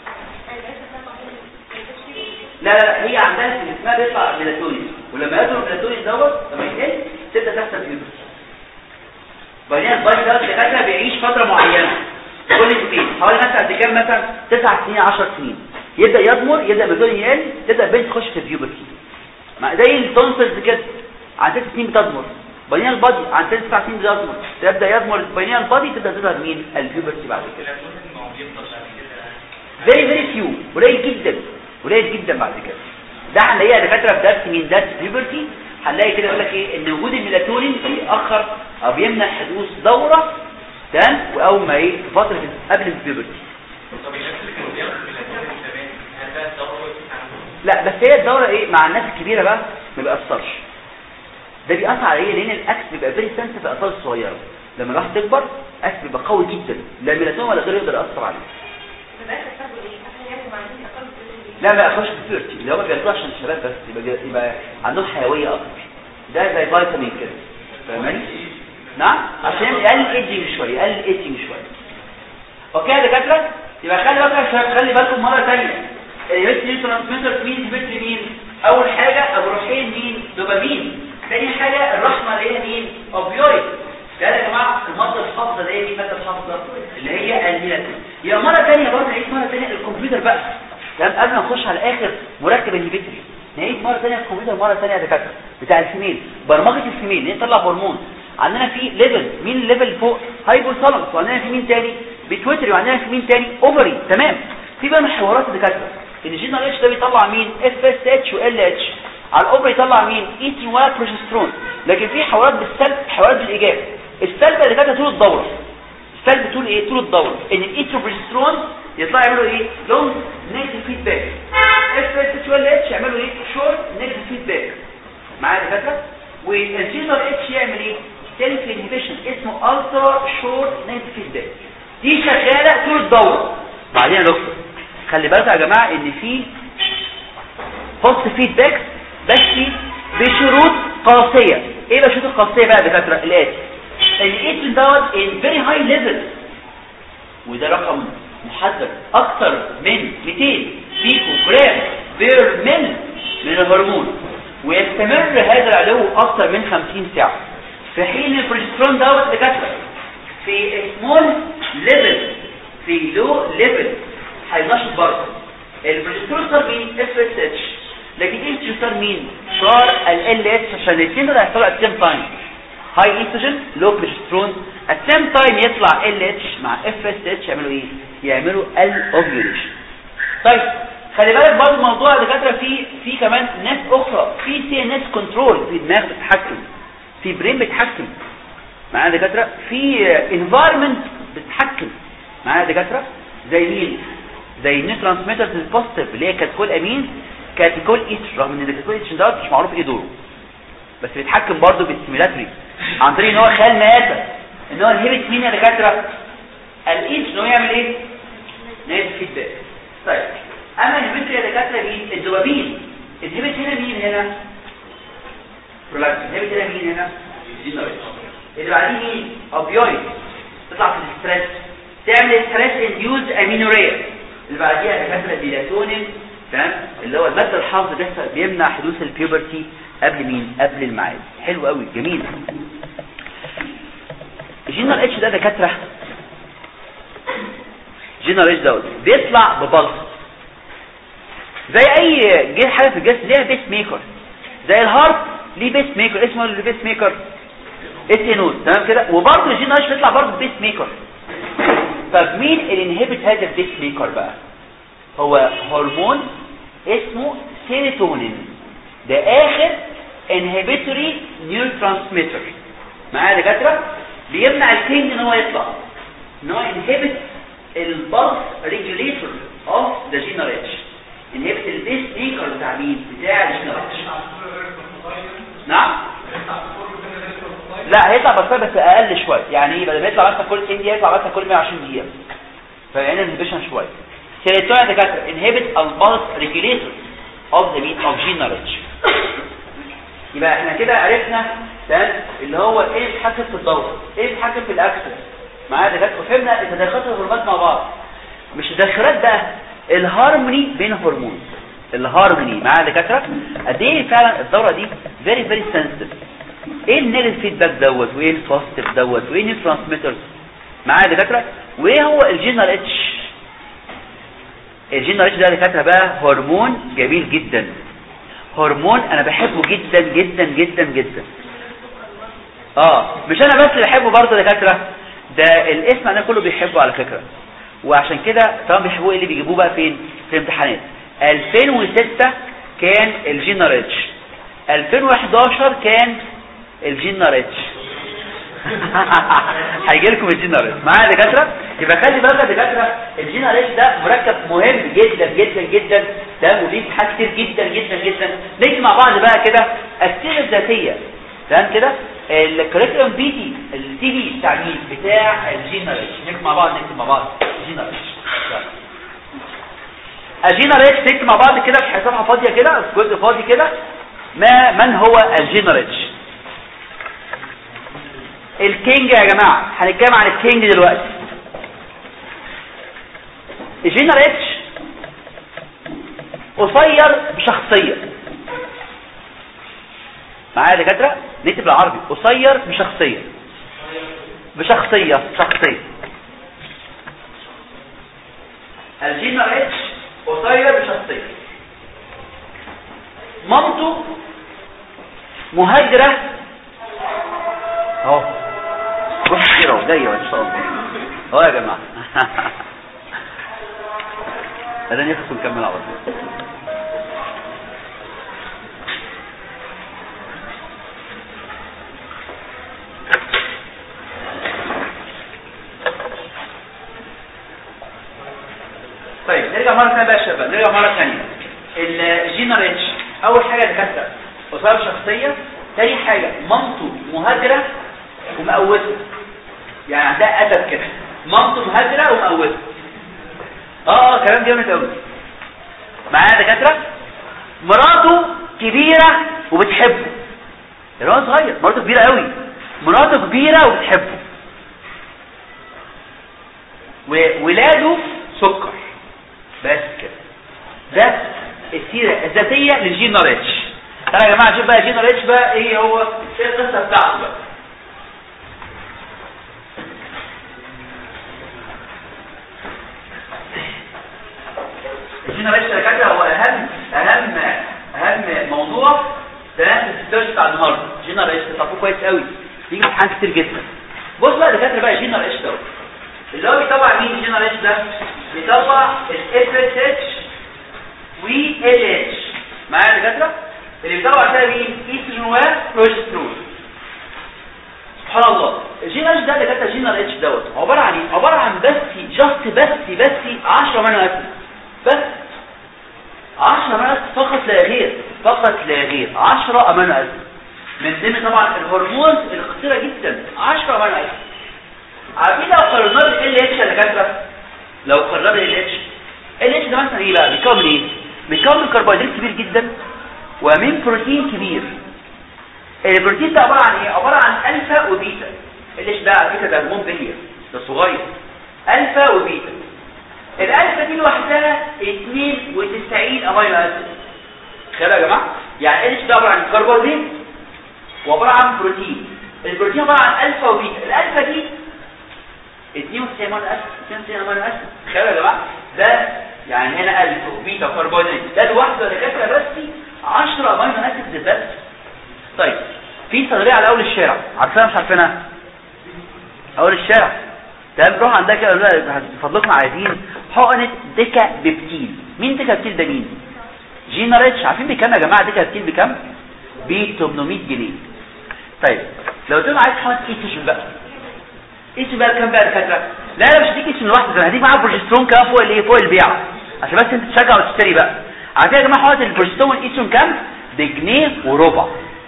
لا لا هي عندها في اسمها بيطلع ميلاتونين ولما يظهر الميلاتونين دوت لما يقل تبدا تحصل بيوبرتي بعدين الباي ده الدكاتره بيعيش فتره معينه كل سنين حوالي مثلا قد كام مثلا 9 سنين 10 سنين يبدا يضمر يبدا الميلاتونين يقل تبدا البنت تخش في البيوبرتي زي التونسلز كده عن 6 سنين بتضمر بينيال بادي عن 9 سنين بيضمر تبدا يضمر بينيال بادي تبدا تظهر مين البيوبرتي بعد كده فيري فيري فيو قليل جدا قليل جدا بعد كده ده هنلاقيها دكاتره في درس من درس بيوبرتي هنلاقي كده يقول لك ايه ان وجود الميلاتونين بيأخر او بيمنع حدوث دوره تمام او ما ايه في فتره قبل البيوبرتي طب الناس اللي كانوا بياخدوا ميلاتونين زمان هل ده الدوره لا بس هي الدوره ايه مع الناس الكبيره بقى ما بيأثرش ده بيأثر على ايه لان الاكس بيبقى فيري سنسيتيف في الاطفال الصغيره لما الواحد تكبر الاكس بيبقى قوي جدا لا ميلاتونين ولا غيره يقدر يأثر عليه لا ما ياخدش بيرتي اللي هو بياخدوه عشان الشباب بس يبقى يبقى عندهم حيويه اكتر ده زي فيتامين كده فاهماني نعم عشان يقلل ايدجنج شويه يقلل ايدجنج شويه اوكي يا دكاتره يبقى خلي بالكم يا شباب خلي بالكم مره ثانيه الهيستري ترانسميتر مين بيتري مين اول حاجه ابو رحيل مين دوبامين ثاني حاجه الرحمه اللي هي مين اوبيويد ده يا جماعه الماده الحافظه اللي هي مين الماده الحافظه اللي هي الميلاتونين يبقى مره ثانيه برضه نعيد مره ثانيه الكمبيوتر بقى تمام قبل ما نخش على اخر مركب الهيبيتري نعيد مره ثانيه الكمبيوتر مره ثانيه يا دكاتره بتاع الفيميل برمجه الفيميل اللي طلع هرمون عندنا في ليفل مين الليفل اللي فوق هايبوثالاموس وعندنا في مين تاني بيتويتري وعندنا في مين تاني اوفري تمام في بقى من حوارات الدكاتره ان الجينال اتش ده بيطلع مين اف اس اتش وال اتش على الاوفري يطلع مين ايتين وبروجسترون لكن في حوارات بالسلب حوارات بالايجاب السلب اللي كانت طول الدوره السلب طول ايه طول الدوره ان الايتروبروجسترون يطلع يعملوا ايه لونج نيجاتيف فيدباك اف اس اتش وال اتش يعملوا ايه شورت نيجاتيف فيدباك معايا يا دكاتره والجينال اتش يعمل ايه سيلف انهبيشن اسمه الترا شورت نيجاتيف فيدباك دي شغاله طول الدوره بعدين يا دكتور خلي بالك يا جماعه ان في بوست فيدباك بس بشروط قاسيه ايه بقى الشروط القاسيه بقى يا دكاتره الاتي الايترين دوت ان فيري هاي ليفل وده رقم محدد اكتر من 200 بيكو جرام بير مل من الهرمون ويستمر هذا العلو اكتر من 50 ساعه في حين البروجسترون دوت دكاتره في سمول ليفل في لو ليفل هينشط برضه البروجسترون صار مين اف اس اتش لكن ايه صار مين صار ال اتش عشان الاثنين دول هيحصلوا ات سيم تايم هاي ايستروجين لو بروجسترون ات سيم تايم يطلع ال اتش مع اف اس اتش يعملوا ايه يعملوا الاوفيوليشن طيب خلي بالك برضه موضوع دكاتره في في كمان ناس اخرى في سي ان اس كنترول في دماغ بتتحكم في برين بتتحكم معايا دكاتره في انفايرمنت بتتحكم معايا دكاتره زي مين زي النيو ترانسميترز البوزيتيف اللي هي كاتكول امين كاتكول ايتش رغم ان الكاتكول ايتش دوت مش معروف ايه دوره بس بيتحكم برضه بالستيمولاتري عن طريق ان هو خال ماسه ان هو الهيبت مين يا دكاتره الايتش ان هو يعمل ايه ناس فيدباك طيب اما الهيبت يا دكاتره مين الدوبامين الهيبت هنا مين هنا ريلاكس الهيبت هنا مين هنا اللي بعديه مين اوبيويد تطلع في الستريس تعمل ستريس انديوز امينوريا اللي بعديها دكاتره ميلاتونين تمام اللي هو الماده الحافظه ده بيمنع حدوث البيوبرتي قبل مين قبل الميعاد حلو قوي جميل الجينال اتش ده دكاتره جينال اتش دوت بيطلع ببلس زي اي جه حاجه في الجسم ليها بيس ميكر زي الهارت ليه بيس ميكر اسمه البيس ميكر اتينول تمام كده وبرضه الجينال اتش بيطلع برضه بيس ميكر طب مين اللي انهبت هذا البيس ميكر بقى هو هرمون اسمه سيروتونين ده اخر انهبيتوري نيورو ترانسميتر معايا يا دكاتره بيمنع الكينج ان هو يطلع ان هو انهبت البلس ريجوليتور اوف ذا جينال اتش انهبت البيس ميكر بتاع مين بتاع الجينال اتش نعم لا هيطلع بس بس اقل شويه يعني ايه بدل ما يطلع مثلا كل 90 دقيقه يطلع مثلا كل 120 دقيقه فيعني انهبيشن شويه سيروتونين يا دكاتره انهبت البلس ريجوليتور اوف ذا مين اوف جينال اتش يبقى احنا كده عرفنا تمام اللي هو ايه بيتحكم في الدوره ايه بيتحكم في الاكسس معايا دكاتره وفهمنا تدخلات الهرمونات مع بعض مش تدخلات بقى الهارموني بين هرمون الهارموني معايا دكاتره قد ايه فعلا الدوره دي فيري فيري سنسيتيف ايه النيرف فيدباك دوت وايه البوزيتيف دوت وايه النيو ترانسميترز معايا دكاتره وايه هو الجينال اتش الجينال اتش ده دكاتره بقى هرمون جميل جدا هرمون انا بحبه جدا جدا جدا جدا اه مش انا بس اللي بحبه برضه دكاتره ده الاسم انا كله بيحبه على فكره وعشان كده طبعا بيحبوه ايه اللي بيجيبوه بقى فين في الامتحانات 2006 كان الجينال اتش 2011 كان الجينال اتش هيجي لكم الجينريش معايا يا دكاتره يبقى خلي بالك يا دكاتره الجينريش ده مركب مهم جدا جدا جدا ده مفيد حاجات كتير جدا جدا جدا نيجي مع بعض بقى كده السيره الذاتيه تمام كده الكريكولم بيتي التي في التعليم بتاع الجينريش نكتب مع بعض نكتب مع بعض جينريش الجينريش نكتب مع بعض كده في صفحه فاضيه كده في جزء فاضي كده ما من هو الجينريش الكينج يا جماعة هنتكلم عن الكينج دلوقتي الجينر اتش قصير بشخصية معايا يا دكاترة نكتب بالعربي قصير بشخصية بشخصية شخصية الجينر اتش قصير بشخصية مامته مهاجرة اهو روح كده وجايه ان شاء الله اهو يا جماعه هذا نفس نكمل على طول طيب نرجع مرة ثانية بقى يا شباب نرجع مرة ثانية الجينر اتش أول حاجة دكاترة وصار شخصية تاني حاجة مامته مهاجرة ومقوته يعني عندها أدب كده مامته مهاجرة ومقوته اه اه كلام جامد قوي معايا دكاترة مراته كبيرة وبتحبه يعني هو صغير مراته كبيرة قوي مراته كبيرة وبتحبه وولاده سكر بس كده ده السيرة الذاتية للجين ريتش تعالى يا جماعة شوف بقى جين ريتش بقى ايه هو ايه القصة بتاعته بقى الجين ريتش يا هو اهم اهم اهم موضوع ده في السيرش بتاع النهارده جين ريتش تعرفوه كويس قوي بيجي امتحان كتير جدا بص بقى دكاتره بقى جين ريتش دوت اللي هو بيطبع مين الجين ريتش ده بيطبع الاف اس اتش وال اتش معايا يا دكاتره اللي بيطلع فيها مين ايستروجين وبروجسترون سبحان الله الجين اتش ده اللي كانت جين اتش دوت عباره عن ايه عباره عن بس جاست بس بس 10 امينو اسيد بس 10 امينو اسيد فقط لا غير فقط لا غير 10 امينو اسيد من ضمن طبعا الهرمون الخطيره جدا 10 امينو اسيد عارفين لو قررنا ال اتش يا دكاتره لو قررنا ال اتش ال اتش ده مثلا ايه بقى بيكون من ايه بيكون من كربوهيدرات كبير جدا ومن بروتين كبير البروتين ده عبارة عن ايه عبارة عن الفا وبيتا الليش ده على فكرة ده هرمون بلية ده صغير الفا وبيتا الالفا دي لوحدها 92 امينو اسيد خير يا جماعة يعني الليش ده عبارة عن كربوهيدرات وعبارة عن بروتين البروتين عبارة عن الفا وبيتا الالفا دي 92 امينو اسيد 92 امينو اسيد خير يا جماعة ده يعني هنا الفا وبيتا وكربوهيدرات ده لوحده ده كده بس 10 امينو اسيد بس طيب في صيدليه على اول الشارع عارفينها مش عارفينها اول الشارع تمام روح عندها كده فضلكم عايزين حقنه ديكا بيبتين مين ديكا بيبتين ده مين جينريتش عارفين بكام يا جماعه ديكا بيبتين بكام ب 800 جنيه طيب لو قلت لهم عايز حقنه ايتشن بقى ايتشن بقى كام بقى دكاتره لا لا مش هديك ايتشن لوحده ده هديك معاك بروجسترون كمان فوق الايه فوق البيع عشان بس انت تشجع وتشتري بقى عارفين يا جماعه حقنه البروجسترون ايتشن كام بجنيه وربع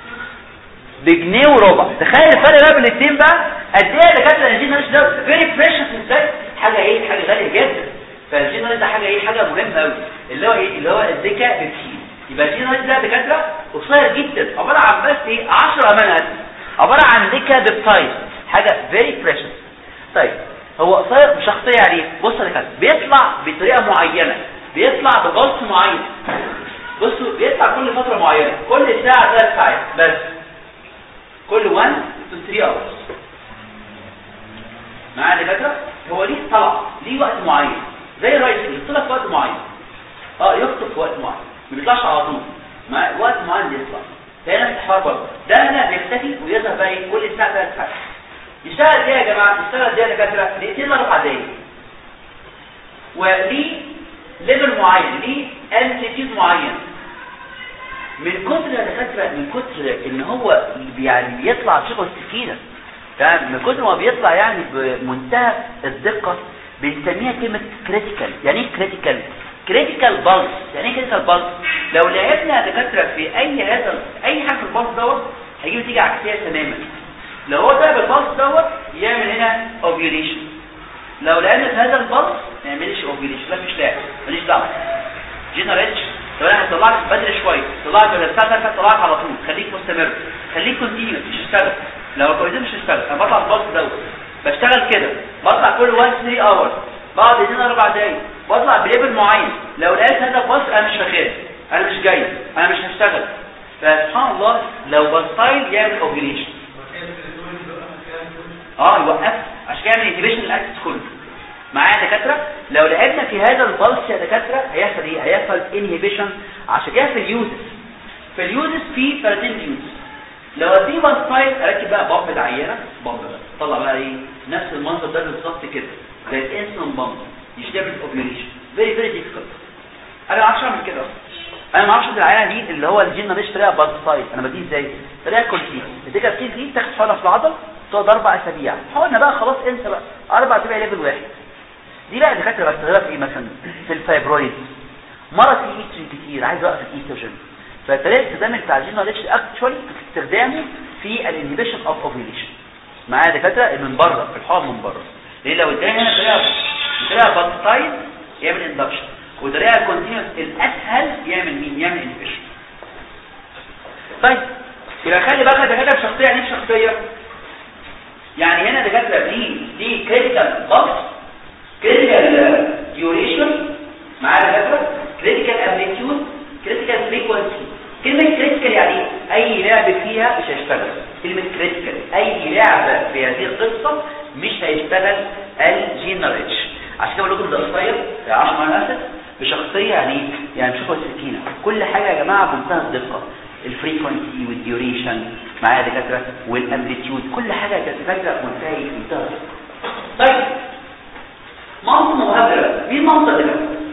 بجنيه وربع تخيل الفرق بقى بين الاثنين بقى قد ايه دكاتره الجين ده فيري بريشس ازاي حاجه ايه حاجه غاليه جدا فالجين ده حاجه ايه حاجه مهمه قوي اللي هو ايه اللي هو الديكا بيبسين يبقى الجين ده دكاتره قصير جدا عباره عن بس ايه 10 امينو اسيد عباره عن ديكا بيبتايد حاجه فيري بريشس طيب هو قصير بشخصيه يعني بص يا دكاتره بيطلع بطريقه معينه بيطلع بغلط معين بصوا بيطلع كل فتره معينه كل ساعه ثلاث ساعات بس كل 1 to 3 hours معايا دكاتره هو ليه طلع ليه وقت معين زي الرئيس يطلع في وقت معين اه يخطب في وقت معين ما بيطلعش على طول مع وقت معين بيطلع ده نفس الحوار برضه ده هنا بيختفي ويظهر بقى ايه كل ساعه ثلاث ساعات يشتغل ايه يا جماعه يشتغل ايه يا دكاتره دقيقتين لاربع دقايق وليه ليفل معين ليه امبليتيود معين من كتر يا دكاتره من كتر ان هو يعني بيطلع شغل السكينه تمام من كتر ما بيطلع يعني بمنتهى الدقه بنسميها كلمه كريتيكال يعني ايه كريتيكال كريتيكال بالز يعني ايه كريتيكال بالز لو لعبنا دكاتره في اي هذا اي حاجه في البالز دوت هيجي نتيجه عكسيه تماما لو هو ده بالبالز دوت يعمل هنا اوفيوليشن لو لقينا في هذا البلس ما يعملش اوفيليشن لا مش لاعب ماليش دعوه جنريتش لو انا هطلعك بدري شويه طلعك بدل الساعه 3 طلعك على طول خليك مستمر خليك كونتينيوس مش تشتغل لو كويس مش تشتغل انا بطلع البلس دوت بشتغل كده بطلع كل 1 3 اور بعد 2 4 دقايق بطلع بليفل معين لو لقيت هذا البلس انا مش شغال انا مش جاي انا مش هشتغل فسبحان الله لو بستايل يعمل اوفيليشن اه يوقف عشان كده يعمل انهبيشن للاكسس كله معايا يا دكاتره لو لعبنا في هذا البلس يا دكاتره هيحصل ايه هيحصل انهبيشن عشان كده في اليوزس في اليوزس في ثلاثين يوزس لو ادي بلسايد اركب بقى بامب العينه بامب بقى طلع بقى ايه نفس المنظر ده بالظبط كده زي الانسولين بامب يشتغل اوفيوليشن فيري فيري ديفيكولت انا ما اعرفش اعمل كده اصلا انا ما اعرفش العينه دي اللي هو الجين ماليش طريقه بلسايد انا بديه ازاي طريقه كولتين بتيجي كيس دي تاخد حقنه في العضل تقعد اربع اسابيع حقنه بقى خلاص انسى بقى اربع اسابيع ليفل واحد دي بقى دكاتره بستخدمها في ايه مثلا في الفايبرويد مرض فيه ايستروجين كتير عايز اوقف الايستروجين فطريقه استخدام بتاع الجين نوليدج اكشوالي في استخدامه في الانهبيشن اوف اوفيليشن معايا دكاتره من بره في الحقن من بره ليه لو اداني هنا طريقه طريقه باتايد يعمل اندكشن وطريقه كونتينوس الاسهل يعمل مين يعمل انهبيشن طيب يبقى خلي بالك دكاتره الشخصيه يعني شخصيه يعني هنا دكاتره دي دي كريتيكال بلس كريتيكال ديوريشن معايا دكاتره كريتيكال امبليتيود كريتيكال فريكوانسي كلمه كريتيكال يعني اي لعب فيها مش هيشتغل كلمه كريتيكال اي لعب في هذه القصه مش هيشتغل الجينريتش عشان كده بقول لكم ده قصير 10 مع اسف بشخصيه يعني يعني شوفوا السكينه كل حاجه يا جماعه بمنتهى الدقه الفريكونسي والديوريشن معايا دكاتره والامبليتيود كل حاجه دكاتره منتهي منتهى الدقه طيب منطق مهاجرة مين منطق ده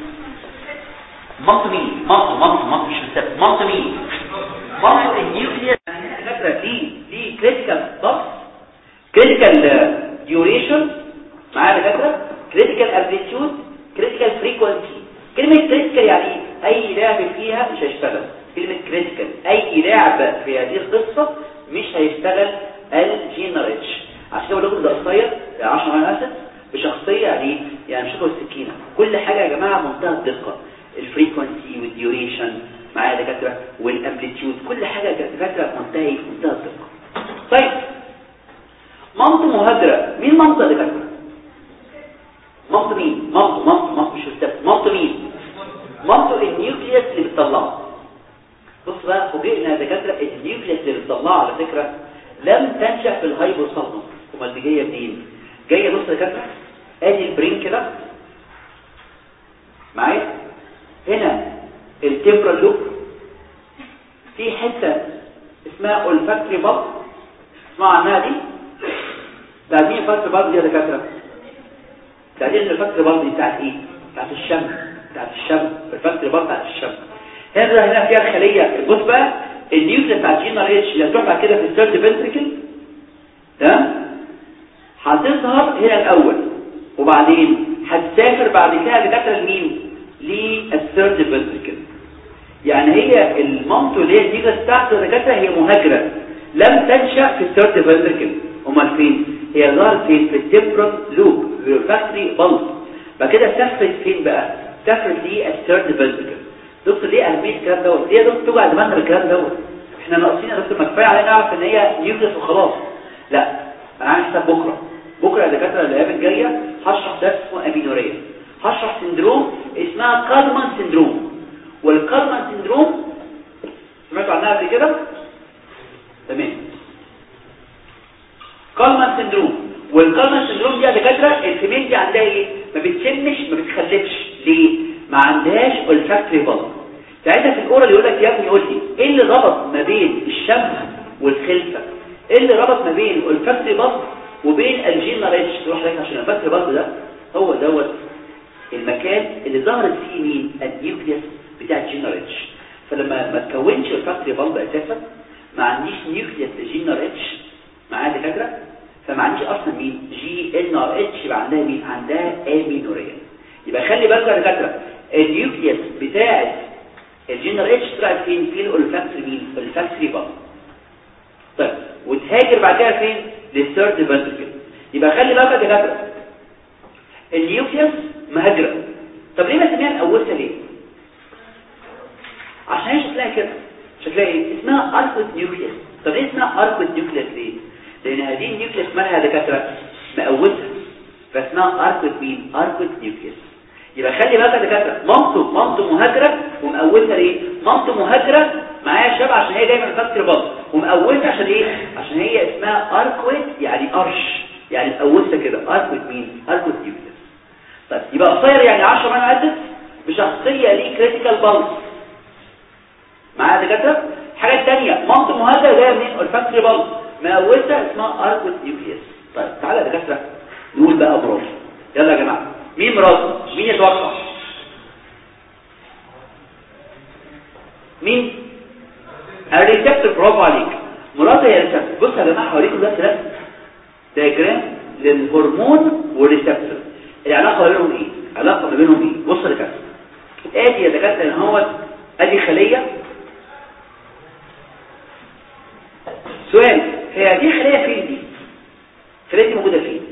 منطق مين منطق منطق منطق مش السبب منطق مين منطق النيوكليير فاكرة ليه ليه كريتيكال ضغط كريتيكال ديوريشن معايا دكاتره كريتيكال امبليتيود كريتيكال فريكوانسي كلمة كريتيكال يعني اي لعب فيها مش هيشتغل كلمة كريتيكال اي لعب في هذه القصة مش هيشتغل الجينريتش عشان كده بقول لكم ده قصير 10 انا اسف بشخصية يعني يعني شكل السكينة كل حاجة يا جماعة منتهى الدقة الفريكونسي والديوريشن معايا دكاترة والامبليتيود كل حاجة دكاترة منتهي منتهى الدقة طيب منطق مهاجرة مين منطق دكاترة منطق مين منطق منطق منطق مش السبب منطق مين منطق النيوكليوس اللي بتطلعه بص بقى فوجئنا دكاترة النيوكليوس اللي بتطلعه على فكرة لم تنشأ في الهايبوثالاموس امال دي جايه منين جايه بص يا كابتن ادي البرين كده معايا هنا التمبرال لوب في حته اسمها اولفاكتوري باب اسمعوا عنها دي بتاعت مين الفاكتوري باب دي يا دكاتره بتاعت ايه الفاكتوري باب دي بتاعت ايه بتاعت الشم بتاعت الشم الفاكتوري باب بتاعت الشم هنا هنا فيها الخليه بص بقى النيوكليس بتاعت جينا ريتش اللي هتروح بعد كده في الثيرد فنتريكل تمام هتظهر هنا الاول وبعدين هتسافر بعد كده لداخل لمين للثيرد فنتريكل يعني هي المنطقه اللي هي النيجا بتاعته الدكاتره هي مهاجره لم تنشا في الثيرد فنتريكل امال فين هي ظهرت فين في التمبرال لوب في الفاكتوري بلس بعد كده سافرت فين بقى سافرت للثيرد فنتريكل دكتور ليه اهميه الكلام دوت ليه يا دكتور توجع دماغنا بالكلام دوت احنا ناقصين يا دكتور ما كفايه علينا نعرف ان هي نيوكليس وخلاص لا انا عايز حساب بكره بكره يا دكاتره الايام الجايه هشرح درس اسمه امينوريا هشرح سندروم اسمها كارمان سندروم والكارمان سندروم سمعتوا عنها قبل كده تمام كارمان سندروم والكارمان سندروم دي يا دكاتره الفيميل دي عندها ايه ما بتشمش ما بتخلفش ليه ما عندهاش olfactory bulb ساعتها في الاورال يقول لك يا ابني قول لي ايه اللي ربط ما بين الشم والخلفه ايه اللي ربط ما بين olfactory bulb وبين الجين ريتش تروح لك عشان الفكر برضه ده هو دوت المكان اللي ظهرت فيه مين النيوكليوس بتاع الجين ريتش فلما ما تكونش الفكر بلب اساسا ما عنديش نيوكليوس لجين ريتش معايا دكاتره فما ما عنديش اصلا مين جي ان ار اتش يبقى عندها مين عندها امينوريا يبقى خلي بالك يا دكاتره النيوكليس بتاعه الجي ان ار اتش طلعت فين في الاولفاكتوري مين الفاكتوري بقى طيب وتهاجر بعد كده فين للثيرد فنتركل يبقى خلي بالك يا دكاتره النيوكليس مهاجره طب ليه بسميها الاولسه ليه عشان هي شكلها كده شكلها ايه اسمها اركوت نيوكليس طب ليه اسمها اركوت نيوكليس ليه لان هذه النيوكليس مالها يا دكاتره مقوسه فاسمها اركوت مين اركوت نيوكليس يبقى خلي بالك يا دكاتره مامته مامته مهاجره ومقوسه ليه مامته مهاجره معايا شبع عشان هي دايما فاكر بط ومقوسه عشان ايه عشان هي اسمها اركوت يعني قرش يعني مقوسه كده اركوت مين اركوت نيوكليس طيب يبقى قصير يعني 10 معنى عدت بشخصيه ليه كريتيكال بالانس معايا دكاتره الحاجه الثانيه مامته مهاجره جايه منين الفاكتوري بالانس مقوسه اسمها اركوت نيوكليس طيب تعالى يا دكاتره نقول بقى امراض يلا يا جماعه مين مراد مين يتوقع مين الريسبتور برافو عليك مراد هي الريسبتور بص يا جماعه هوريكم دلوقتي رسم دياجرام للهرمون والريسبتور العلاقه بينهم ايه علاقه ما بينهم ايه بص يا دكاتره ادي يا دكاتره ان هو ادي خليه سؤال هي دي خليه فين دي الخليه دي موجوده فين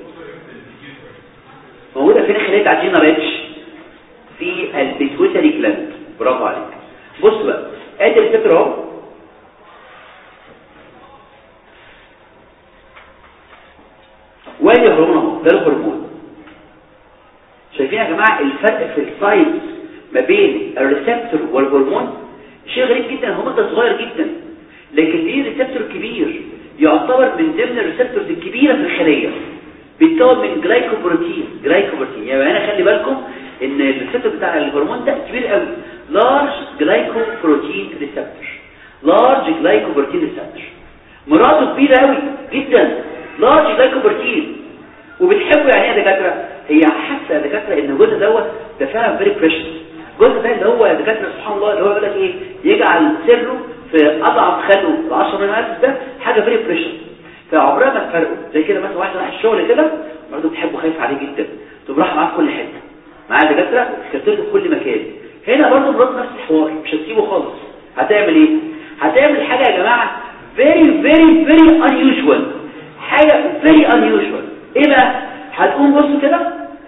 موجودة فين الخلية بتاعت جينا ريتش في البيتويتري جلاند برافو عليك بص بقى ادي الفكرة اهو وادي الهرمون اهو ده الهرمون شايفين يا جماعة الفرق في السايز ما بين الريسبتور والهرمون شيء غريب جدا الهرمون ده صغير جدا لكن ليه ريسبتور كبير يعتبر من ضمن الريسبتورز الكبيرة في الخلية بيتكون من جلايكوبروتين جلايكوبروتين يعني هنا خلي بالكم ان الريسبتور بتاع الهرمون ده كبير قوي لارج جلايكوبروتين ريسبتور لارج جلايكوبروتين ريسبتور مراته كبيره قوي جدا لارج جلايكوبروتين وبتحبه يعني ايه يا دكاتره هي حاسه يا دكاتره ان الجزء دوت ده فعلا فيري بريشس الجزء ده اللي هو يا دكاتره سبحان الله اللي هو يقول لك ايه يجعل سره في اضعف خلقه ب 10 من الف ده حاجه فيري بريشس فعمرها ما تفرقوا زي كده مثلا واحد رايح الشغل كده برضه بتحبه خايف عليه جدا تقوم راح معاه في كل حته معاه دكاتره كتبته في كل مكان هنا برضه مرات نفس الحوار مش هتسيبه خالص هتعمل ايه هتعمل حاجه يا جماعه very very very unusual حاجه very unusual ايه بقى هتقوم بص كده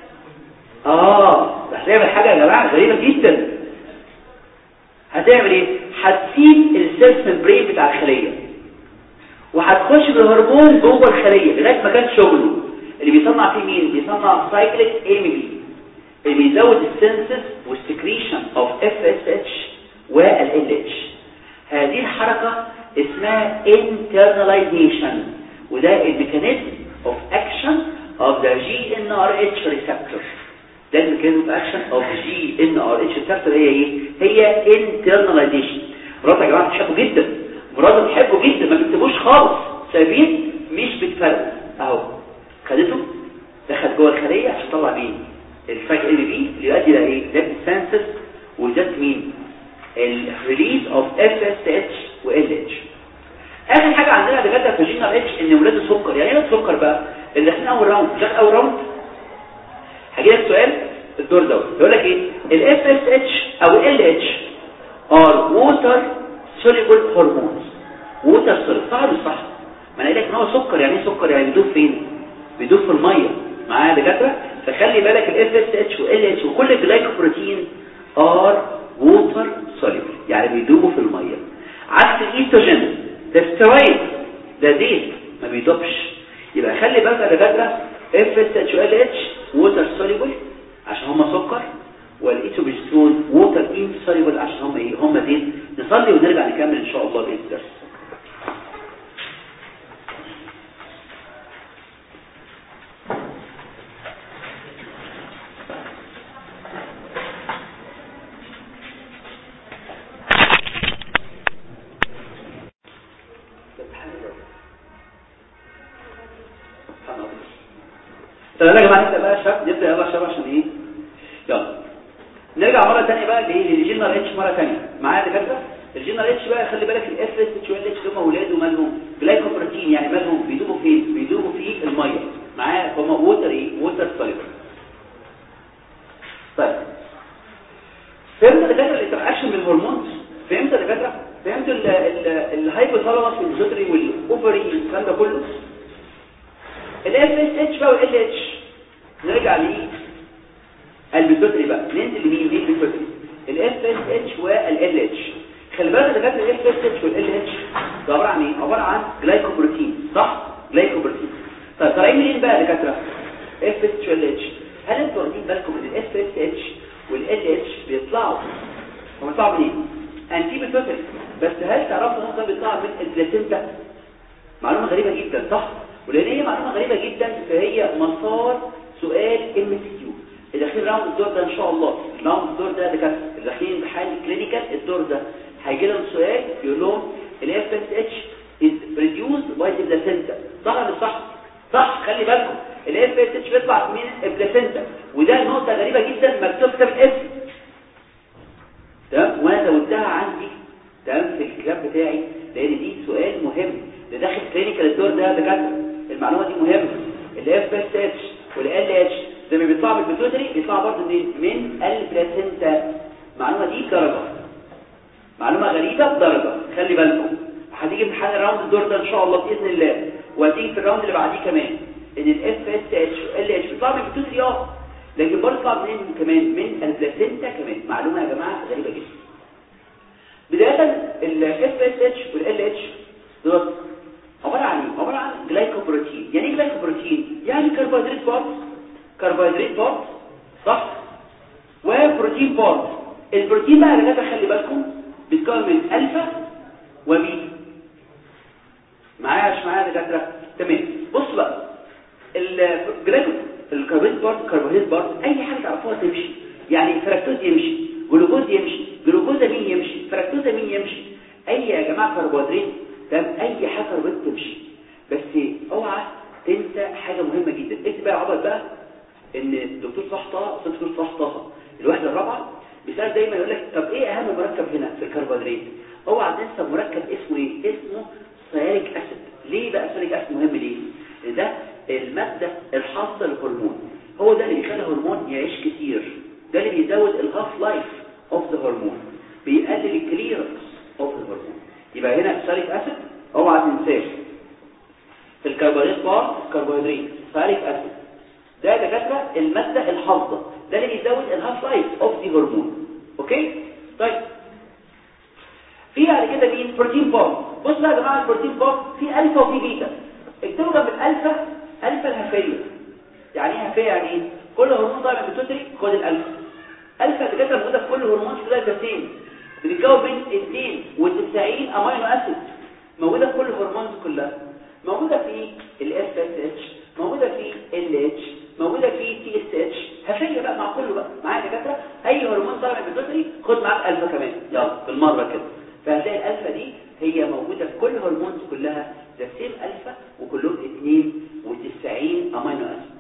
اه هتعمل حاجه يا جماعه غريبه جدا هتعمل ايه هتسيب السيلف ممبرين بتاع الخليه وهتخش بالهرمون جوه الخليه لغايه ما كان شغله اللي بيصنع فيه مين بيصنع سايكليك ام بي اللي بيزود السنسس والسكريشن اوف اف اس اتش والال اتش هذه الحركه اسمها internalization وده الميكانيزم اوف اكشن اوف ذا جي ان ار اتش ريسبتور ده الميكانيزم اوف اكشن اوف جي ان ار اتش ريسبتور هي ايه هي internalization مرات يا جماعه بتحبوا جدا مراد بتحبه جدا ما بتكتبوش خالص سايبين مش بتفرقوا اهو خدته دخل جوه الخليه عشان تطلع مين الفاج ال بي اللي يؤدي الى ايه ده السنسس وذات مين الريليز اوف اف اس اتش وال اتش اخر حاجه عندنا دكاتره في جينال اتش ان ولاده سكر يعني ايه سكر بقى اللي احنا اول راوند جت اول راوند هجي لك سؤال الدور دوت يقول لك ايه الاف اس اتش او ال اتش ار ووتر soluble hormones ووتر soluble صح ولا صح ما انا قايل لك ان هو سكر يعني ايه سكر يعني بيدوب فين بيدوب في الميه معايا دكاتره فخلي بالك الاف اس اتش وال اتش وكل الجلايكوبروتين ار ووتر soluble يعني بيدوبوا في الميه عكس الايستروجين ده ستيرويد ده زيت ما بيدوبش يبقى خلي بالك يا دكاتره اف اس اتش وال اتش ووتر soluble عشان هم سكر والايتوبيستون ووتر ان سوليبل عشان هم ايه هم زيت نصلي ونرجع نكمل ان شاء الله باذن الدرس طب يا جماعه نبدا بقى شباب نبدا يلا شباب عشان ايه يلا نرجع مرة تانية بقى للجينر اتش مرة تانية معايا دكاترة الجينر اتش بقى خلي بالك الاف اس اتش وال اتش هم اولاده مالهم جلايكوبروتين يعني مالهم بيدوبوا فين بيدوبوا في المية الكلام ده كله الاف اس اتش بقى والال اتش نرجع ليه البيتوتري بقى ننزل لمين ليه البيتوتري الاف اس اتش والال اتش خلي بالك ده كانت الاف اس اتش والال اتش ده عباره عن ايه عباره عن جلايكوبروتين صح جلايكوبروتين طيب طالعين منين بقى يا دكاتره اف اس اتش والال اتش هل انتوا واخدين بالكم ان الاف اس اتش والال اتش بيطلعوا هم بيطلعوا منين انتي بيتوتري بس هل تعرفوا ان ده بيطلع من البلاسينتا معلومه غريبه جدا صح ولان هي معلومه غريبه جدا فهي مسار سؤال ام سي كيو الاخير راوند الدور ده ان شاء الله راوند الدور ده ده كان الاخير امتحان كلينيكال الدور ده هيجي لهم سؤال يقول لهم الاف اس اتش is reduced by the placenta صح ولا مش صح صح خلي بالكم الاف اس اتش بيطلع من البلاسينتا وده نقطه غريبه جدا مكتوب كتاب الاسم تمام وانا زودتها عندي تمام في الكتاب بتاعي لان دي سؤال مهم ده داخل كلينيكال الدور ده دكاتره المعلومه دي مهمه الاف اس اتش والال اتش زي ما بيطلع من البيتوتري بيطلع برضه منين من البلاسينتا المعلومه دي بدرجه معلومه غريبه بدرجه خلي بالكم هتيجي امتحان الراوند الدور ده ان شاء الله باذن الله وهتيجي في الراوند اللي بعديه كمان ان الاف اس اتش والال اتش بيطلع من البيتوتري اه لكن برضه بيطلع منين كمان من البلاسينتا كمان معلومه يا جماعه غريبه جدا بدايه الاف اس اتش والال اتش دول عباره عن ايه عباره عن جلايكوبروتين يعني ايه جلايكوبروتين يعني كربوهيدرات بارت كربوهيدرات بارت صح وبروتين بارت البروتين بقى اللي جاي خلي بالكم بيتكون من الفا وبيتا معايا مش معايا دكاتره تمام بص بقى الجلايكو الكربوهيدرات بارت كربوهيدرات بارت اي حاجه تعرفوها تمشي يعني فركتوز يمشي جلوكوز يمشي جلوكوزامين يمشي فركتوزامين يمشي اي يا جماعه كربوهيدرات تمام اي حاجه كربوهيدرات تمشي بس اوعى تنسى حاجه مهمه جدا اكتب بقى عبط بقى ان الدكتور صلاح طه استاذ دكتور صلاح طه الوحده الرابعه بيسال دايما يقول لك طب ايه اهم مركب هنا في الكربوهيدرات اوعى تنسى مركب اسمه ايه اسمه سياريك اسيد ليه بقى سياريك اسيد مهم ليه ده الماده الحافظه للهرمون هو ده اللي بيخلي الهرمون يعيش كتير ده اللي بيزود الهاف لايف اوف ذا هرمون بيقلل الكليرنس اوف ذا هرمون يبقى هنا سياريك اسيد اوعى تنساه في الكربوهيدرات بار كربوهيدرات سياريك اسيد ده دكاتره الماده الحافظه ده اللي بيزود الهاف لايف اوف ذا هرمون اوكي طيب في بعد كده مين بروتين بار بص بقى يا جماعه البروتين بار في الفا وفي بيتا اكتبوا جنب الالفا الفا الهفيه يعني ايه هفيه يعني ايه كل هرمون طالع من البيتوتري خد الالفا الفا دكاتره موجوده في كل هرمون في الجسم بتتكون من 92 امينو اسيد موجوده في كل الهرمونات كلها موجوده في الاس اس اتش موجوده في ال اتش موجوده في تي اس اتش هفيه بقى مع كله بقى معايا دكاتره اي هرمون طالع من البيتوتري خد معاك الفا كمان يلا بالمره كده فهتلاقي الالفا دي هي موجوده في كل الهرمونات كلها ذا سيم الفا وكلهم 92 امينو اسيد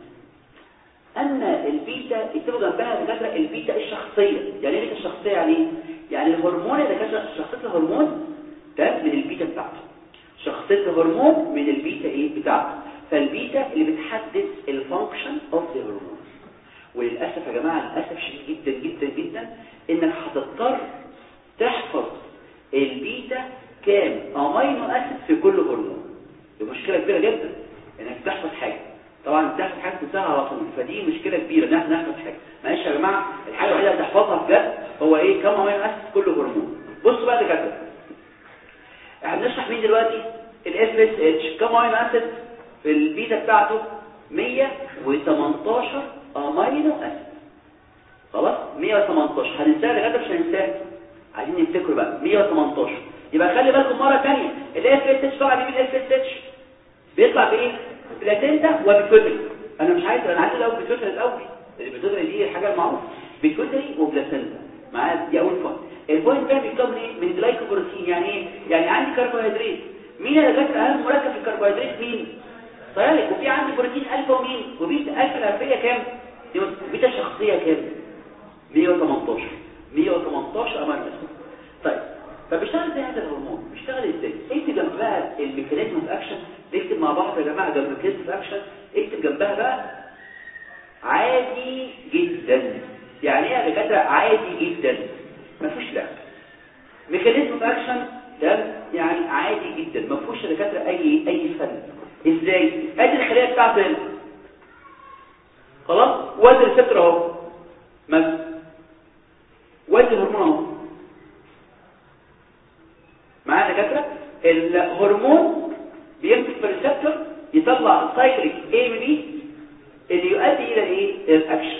اما البيتا اكتبوا جنبها دكاتره البيتا الشخصيه يعني ايه البيتا الشخصيه يعني ايه يعني الهرمون اللي دكاتره شخصيه الهرمون ده من البيتا بتاعته شخصيه الهرمون من البيتا ايه بتاعته فالبيتا اللي بتحدد الفانكشن اوف ذا هرمون وللاسف يا جماعه للاسف شديد جدا جدا جدا انك هتضطر تحفظ البيتا كام امينو اسيد في كل هرمون دي مشكله كبيره جدا انك تحفظ حاجه طبعا تحفظ حاجه تنساها على طول فدي مشكله كبيره ان احنا نحفظ حاجه معلش يا جماعه الحاجه الوحيده اللي تحفظها بجد هو ايه كم امينو اسيد في كل هرمون بصوا بقى دكاتره احنا بنشرح مين دلوقتي الاف اس اتش كم امينو اسيد في البيتا بتاعته 118 امينو اسيد خلاص 118 هننساها دكاتره مش هننساها عايزين نفتكروا بقى 118 يبقى خلي بالكم مره ثانيه الاف اس اتش طبعا مين الاف اس اتش بيطلع بايه بلاتينتا وبيتوتري انا مش عايز انا عايز الاول بيتوتري الاول البيتوتري دي الحاجه المعروفه بيتوتري وبلاتينتا معايا دي اول بوينت البوينت ده بيتكون ايه من جلايكوبروتين يعني ايه يعني عندي كربوهيدرات مين اللي جت اهم مركب في الكربوهيدرات مين صيالك وفي عندي بروتين الفا ومين وبيتا الفا الهرفيه كام دي بيتا الشخصيه كام 118 118 امينو اسيد طيب فبيشتغل زي هذا الهرمون بيشتغل ازاي اكتب جنبها الميكانيزم اوف اكشن نكتب مع بعض يا جماعه جنب الميكانيزم اوف اكشن اكتب جنبها بقى عادي جدا يعني ايه يا دكاتره عادي جدا مفيش لعب ميكانيزم اوف اكشن ده يعني عادي جدا ما فيهوش يا دكاتره اي اي فن ازاي ادي الخليه بتاعته هنا خلاص وادي الريسبتور اهو مثلا وادي الهرمون اهو معايا دكاتره الهرمون بيمسك في الريسبتور يطلع سايكليك اي بي اللي يؤدي الى الايه الاكشن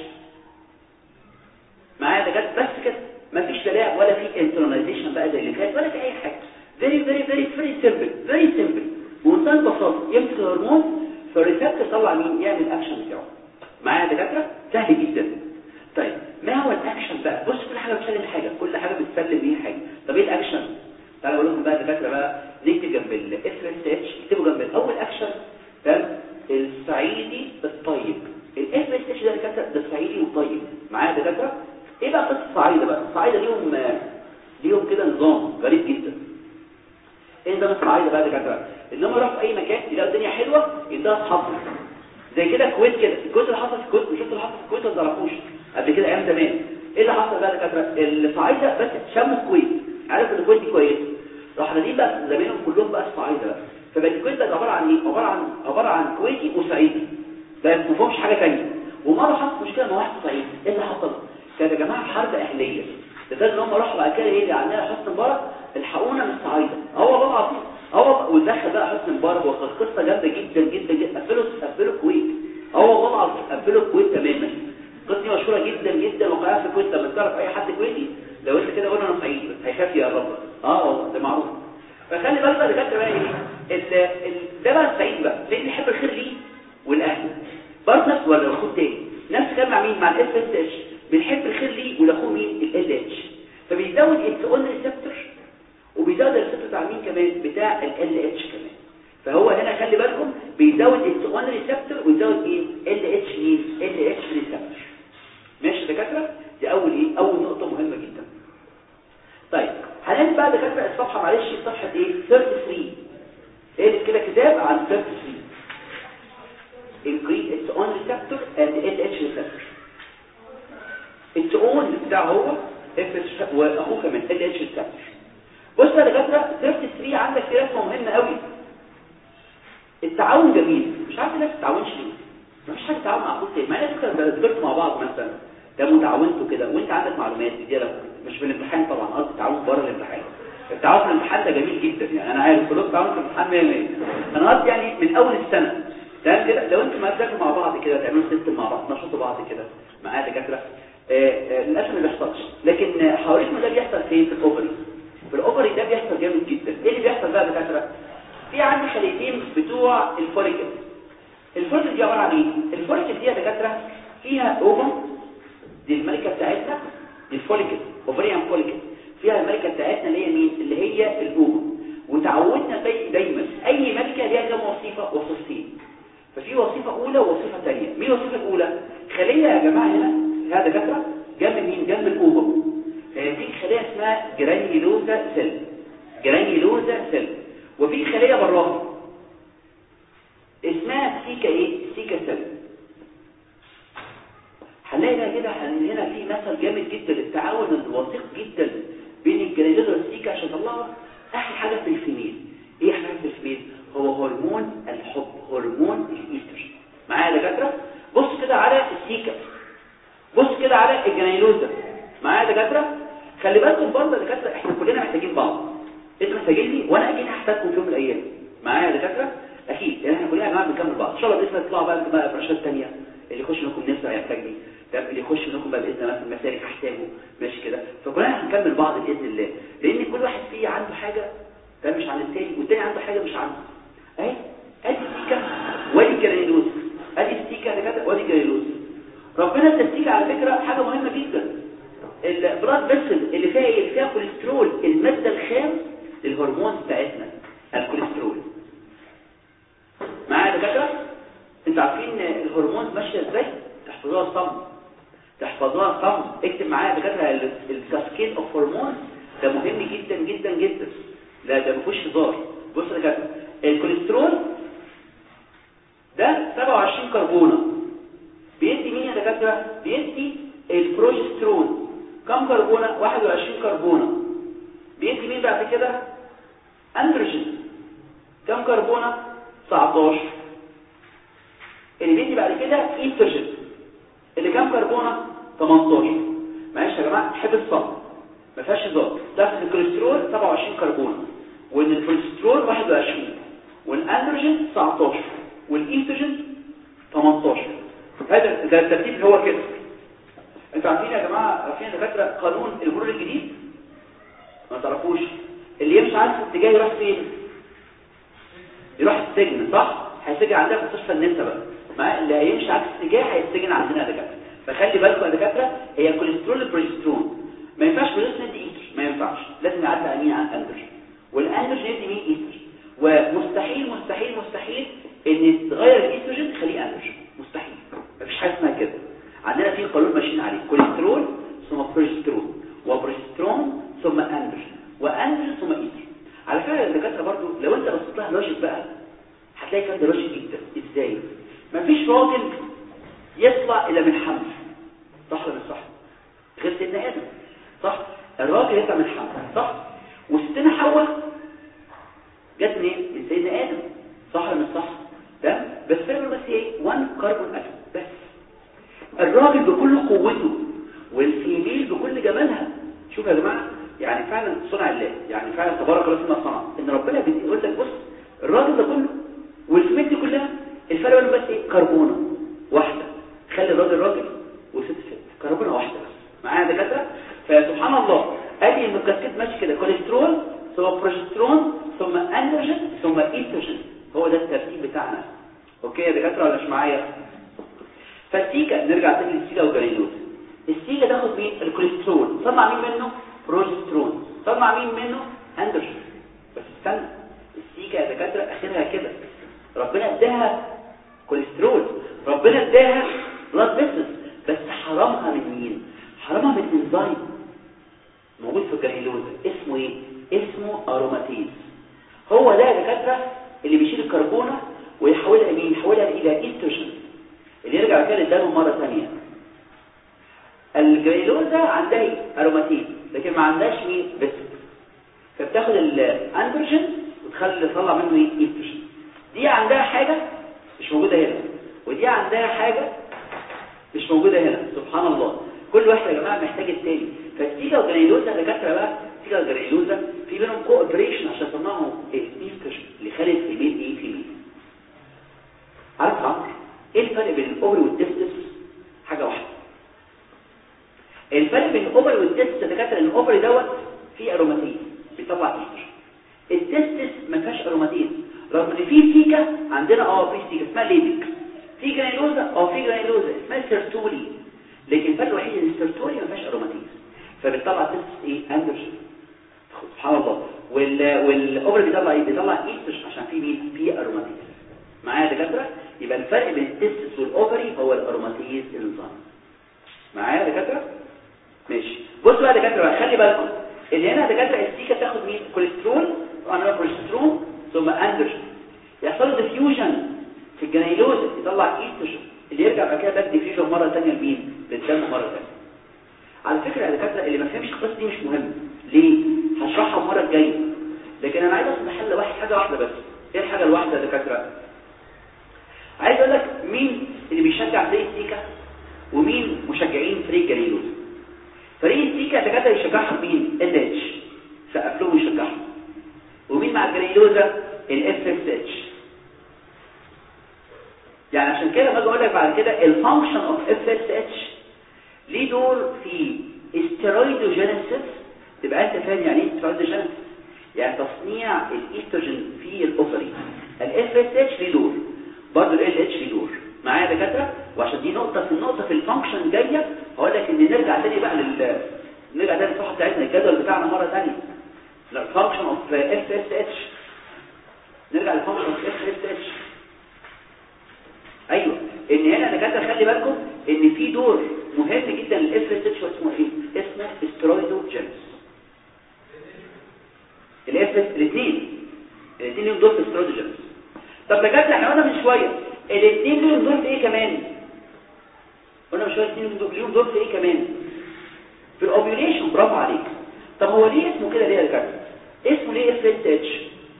معايا دكاتره بس كده مفيش لا ولا في انترناليزيشن بقى زي اللي فات ولا في اي حاجه فيري فيري فيري فيري سيمبل فيري سيمبل بمنتهى البساطه يمسك الهرمون فالريسبتور يطلع مين يعمل الاكشن بتاعه معايا دكاتره سهل جدا طيب ما هو الاكشن بقى بص كل حاجه بتسلم حاجه كل حاجه بتسلم ايه حاجه طب ايه الاكشن تعالوا اقول لكم بقى دكاتره بقى نكتب جنب الاف اس اتش اكتبوا جنب اول اكشن تمام الصعيدي الطيب الاف اس اتش ده دكاتره ده صعيدي وطيب معايا دكاتره ايه بقى قصه الصعايده بقى الصعايده ليهم ليهم كده نظام غريب جدا ايه نظام الصعايده بقى دكاتره ان هم يروحوا في اي مكان يلاقوا الدنيا حلوه يدوها اصحابهم زي كده الكويت كده الكويت اللي حصل في الكويت مش اللي حصل في الكويت ما تعرفوش قبل كده ايام زمان ايه اللي حصل بقى دكاتره الصعايده بس شموا الكويت عارف ان الكويت دي كويسه راح نادين بقى زمانهم كلهم بقى الصعايده بقى فبقى الكويت بقى عباره عن ايه عباره عن عباره عن كويتي وصعيدي لا ما فيهمش حاجه ثانيه ومره حصل مشكله مع واحد صعيدي ايه اللي حصل كان يا جماعه حرب اهليه لدرجه ان هم راحوا بعد كده ايه اللي عندنا حسن مبارك الحقونا من الصعايده اه والله العظيم اه ودخل بقى حسن مبارك وكانت قصه جامده جدا جدا جدا قفلوا قفلوا الكويت اه والله العظيم قفلوا الكويت تماما القصه دي مشهوره جدا جدا وقعها في الكويت لما تعرف اي حد كويتي لو انت كده قول انا صعيدي هيخاف يا رب اه والله ده معروف فخلي بالك بقى دكاتره بقى ايه ده بقى الصعيدي بقى الصعيدي بيحب الخير ليه والاهل برضه نفس ولا اخوه تاني نفس الكلام مع مين مع الاس اس اتش بنحب الخير ليه ولاخوه مين ال اتش فبيزود اتس اون ريسبتور وبيزود الريسبتور بتاع مين كمان بتاع ال اتش كمان فهو هنا خلي بالكم بيزود اتس اون ريسبتور ويزود مين ال اتش مين ال اتش ريسبتور ماشي يا دكاتره دي اول ايه اول نقطه مهمه جدا طيب هننزل بقى دكاتره الصفحه معلش صفحه ايه 33 ايه كده كتاب عن 33 increase its own receptor and LH receptor its own بتاعه هو FH واخوه كمان LH receptor بص يا دكاتره 33 عندك في رسمه مهمه قوي التعاون جميل مش عارف الناس تتعاونش ليه مفيش حاجه تعاون مع اخوك تاني ما الناس كده ذاكرتوا مع بعض مثلا ده متعاونتوا كده وانت عندك معلومات دي لك مش في الامتحان طبعا قصدي تعاون بره الامتحان التعاون في الامتحان ده جميل جدا يعني انا عارف كلكم تعاون في الامتحان 100 100 انا قصدي يعني من اول السنه تمام كده لو انتوا ما تذاكروا مع بعض كده تعملوا سيستم مع بعض تنشطوا بعض كده معايا دكاتره للاسف ما بيحصلش لكن هوريكم ده بيحصل فين في الاوفري في الاوفري ده بيحصل جامد جدا ايه اللي بيحصل بقى دكاتره في عندي خليتين بتوع الفوليكل الفوليكل دي عباره عن ايه الفوليكل دي يا دكاتره فيها اوفم دي الملكه بتاعتنا دي الفوليكل اوفريان فوليكل فيها الملكه بتاعتنا اللي هي مين اللي هي الاوفم وتعودنا داي دايما اي ملكه ليها كام وظيفه وظيفتين ففي وظيفه اولى ووظيفه ثانيه مين الوظيفه الاولى خليه يا جماعه هنا هذا دكاتره جنب مين جنب الاوفم دي خليه اسمها جرانيولوزا سيل جرانيولوزا سيل وفي خليه براها اسمها سيكا ايه سيكا سيل هنلاقي بقى كده هنا في مثل جامد جدا للتعاون الوثيق جدا بين الجرانيولوزا والسيكا عشان يطلعوا احلى حاجه في الفيميل ايه احلى حاجه في الفيميل هو هرمون الحب هرمون الايستر معايا يا دكاتره بص كده على السيكا بص كده على الجرانيولوزا معايا يا دكاتره خلي بالكم برضه يا دكاتره احنا كلنا محتاجين بعض انتوا محتاجيني وانا اكيد هحتاجكم في يوم من الايام معايا يا دكاتره اكيد يعني احنا كلنا يا جماعه بنكمل بعض ان شاء الله باذن الله تطلعوا بقى بقى فراشات ثانيه اللي يخش منكم نفسه هيحتاجني تمام اللي يخش منكم بقى باذن الله مثلا مسالك هحتاجه ماشي كده فكلنا هنكمل بعض باذن الله لان كل واحد فيه عنده حاجه ده مش عن التاني والتاني عنده حاجه مش عنده اهي ادي السيكا وادي الجرانيلوز ادي السيكا يا دكاتره وادي الجرانيلوز ربنا السيكا على فكره حاجه مهمه جدا البلاد فيسل اللي فيها ايه اللي فيها كوليسترول الماده الخام للهرمون بتاعتنا الكوليسترول معايا يا دكاتره انتوا عارفين الهرمون ماشيه ازاي تحفظوها صم تحفظوها صم اكتب معايا يا دكاتره الكاسكيد اوف هرمون ده مهم جدا جدا جدا لا ده ما فيهوش هزار بص يا دكاتره الكوليسترول ده 27 كربونه بيدي مين يا دكاتره بيدي البروجسترون كم كربونه 21 كربونه بيدي مين بعد كده اندروجين كم كربونه 19 اللي بيجي بعد كده ايستروجين اللي كم كربونه 18 معلش يا جماعه حفظ صم ما فيهاش هزار ده الكوليسترول 27 كربون وان الكوليسترول 21 والاندروجين 19 والايستروجين 18 هذا ده الترتيب اللي هو كده انتوا عارفين يا جماعه عارفين يا دكاتره قانون المرور الجديد ما تعرفوش اللي يمشي عارف اتجاه يروح فين يروح السجن صح هيسجن عندنا في مستشفى النسا بقى مع اللي هيمشي عكس اتجاه هيتسجن عندنا يا دكاتره فخلي بالكم يا دكاتره هي الكوليسترول البروجسترون ما ينفعش بروجسترون يدي ايستر ما ينفعش لازم يعدي على مين على الاندروجين والاندروجين يدي مين ايستر ومستحيل مستحيل مستحيل ان تغير الايستروجين تخليه اندروجين مستحيل مفيش حاجه اسمها كده عندنا في قانون ماشيين عليه كوليسترول ثم بروجسترون وبروجسترون ثم اندروجين واندروجين ثم ايستروجين على فكره يا دكاتره برضو لو انت بصيت لها لوجيك بقى هتلاقي كان ده لوجيك جدا ازاي مفيش راجل يطلع الا من حمل صح ولا مش صح غير سيدنا ادم صح الراجل يطلع من حمل صح وستنا حواء جت منين من سيدنا ادم صح ولا مش صح تمام بس فاهم بس ايه 1 كربون اتوم بس الراجل بكل قوته والفيميل بكل جمالها شوف يا جماعه يعني فعلا صنع الله يعني فعلا تبارك الله فيما صنع ان ربنا بيقول لك بص الراجل ده كله والفيميل دي كلها الفرق بينهم بس ايه كربونه واحده خلي الراجل راجل وست ست كربونه واحده بس معايا دكاتره فسبحان الله ادي ان الكاسكيد ماشي كده كوليسترول ثم بروجسترون ثم اندروجين ثم ايستروجين هو ده الترتيب بتاعنا اوكي يا دكاتره ولا مش معايا فالسيكا نرجع تاني للسيكا والجريلوز السيكا تاخد مين الكوليسترول طلع مين منه بروجسترون طلع مين منه اندروجين بس استنى السيكا يا دكاتره اخرها كده ربنا اداها كوليسترول ربنا اداها بلاد فيسلز بس حرمها من مين حرمها من انزيم موجود في الجريلوز اسمه ايه اسمه اروماتيز هو ده يا دكاتره اللي بيشيل الكربونه ويحولها مين يحولها الى ايستروجين اللي يرجع كده للدم مره ثانيه الجريلوزا عندها ايه اروماتيز لكن ما عندهاش مين بس فبتاخد الاندروجين وتخلي تطلع منه ايه ايستروجين دي عندها حاجه مش موجوده هنا ودي عندها حاجه مش موجوده هنا سبحان الله كل واحد يا جماعه محتاج التاني فالسيجا والجريلوزا دكاتره بقى السيجا والجريلوزا في بينهم كوبريشن عشان يصنعوا الايستروجين اللي خلي الفيميل ايه فيميل عارف عمرو ايه الفرق بين الاوبري والديستس حاجه واحده الفرق بين الاوبري والديستس دكاتره ان الاوبري دوت فيه اروماتيز بيطلع ايستروجين الديستس ما فيهاش اروماتيز رغم ان في سيكا عندنا اه في سيكا اسمها ليبك في جرانيلوزا اه في جرانيلوزا اسمها سيرتولي لكن الفرق الوحيد ان السيرتولي ما فيهاش اروماتيز فبتطلع ديستس ايه اندروجين سبحان الله وال والاوبري بيطلع ايه بيطلع ايستروجين عشان في مين في اروماتيز معايا دكاتره يبقى الفرق بين التستس والاوفري هو الاروماتيز النظام معايا دكاتره ماشي بصوا بقى دكاتره بقى خلي بالكم اللي هنا دكاتره السيكا بتاخد مين كوليسترول طبعا هو بروجسترون ثم اندروجين يحصل له ديفيوجن في الجنيلوز يطلع ايستروجين اللي يرجع بعد كده باك ديفيوجن مره ثانيه لمين للدم مره ثانيه على فكره يا دكاتره اللي ما فهمش القصه دي مش مهم ليه هشرحها المره الجايه لكن انا عايز اوصل لحل واحد حاجه واحده بس ايه الحاجه الواحده يا دكاتره عايز اقول لك مين اللي بيشجع فريق سيكا ومين مشجعين فريق جريلوز فريق سيكا دكاتره يشجعهم مين ال اتش سقف لهم ويشجعهم ومين مع الجريلوزا الاف اس اتش يعني عشان كده ما اجي اقول لك بعد كده الفانكشن اوف اف اس اتش ليه دور في استيرويدوجينيسيس تبقى انت فاهم يعني ايه استيرويدوجينيسيس يعني تصنيع الايستروجين في الاوفري الاف اس اتش ليه دور برضه ال اتش ليه دور معايا دكاتره وعشان دي نقطه في النقطه في الفانكشن جايه هقول لك ان نرجع تاني بقى لل نرجع تاني للصفحه بتاعتنا الجدول بتاعنا مره ثانيه الفانكشن اوف اف اس اتش نرجع للفانكشن اوف اف اس اتش ايوه ان هنا دكاتره خلي بالكم ان في دور مهم جدا للاف اس اتش واسمه ايه اسمه استرويدوجينس الاف اس الاثنين الاثنين لهم دور في استرويدوجينس طب دكاتره احنا قلنا من شويه الاثنين لهم دور في ايه كمان قلنا من شويه الاثنين لهم دور في ايه كمان في الاوبيوليشن برافو عليك طب هو ليه اسمه كده ليه يا دكاتره اسمه ليه اف اس اتش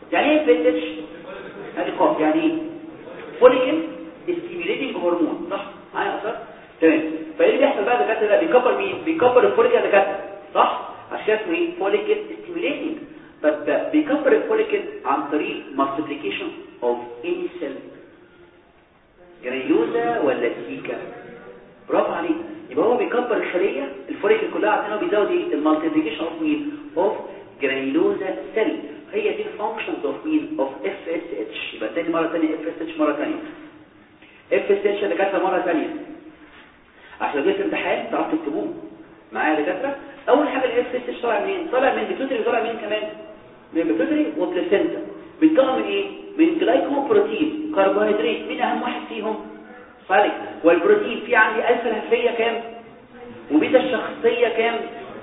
يعني ايه اف اس اتش ادي قاف يعني ايه فوليكل ستيميوليتنج هرمون صح معايا يا استاذ تمام فايه اللي بيحصل بقى دكاتره ده بيكبر مين بيكبر الفوليكل يا دكاتره صح عشان كده اسمه ايه فوليكل ستيميوليتنج طب بيكبر الفوليكل عن طريق مالتيبليكيشن اوف اني سيل جرانيولوزا ولا سيكا برافو عليك يبقى هو بيكبر الخليه الفوليكل كلها عشان هو بيزود ايه المالتيبليكيشن اوف مين اوف جرانيولوزا سيل هي دي الفانكشنز اوف مين اوف اف اس اتش يبقى تاني مره ثانيه اف اس اتش مره ثانيه اف اس اتش دكاتره مره ثانيه عشان جه امتحان تعرف تكتبوه معايا دكاتره اول حاجه الاف اس اتش طالع منين طالع من بيتوتري طالع منين كمان من بيتوتري وبلاسينتا بيتكون من ايه من جلايكوبروتين كربوهيدرات مين اهم واحد فيهم فالك والبروتين في عندي الفا الهفيه كام وبيتا الشخصيه كام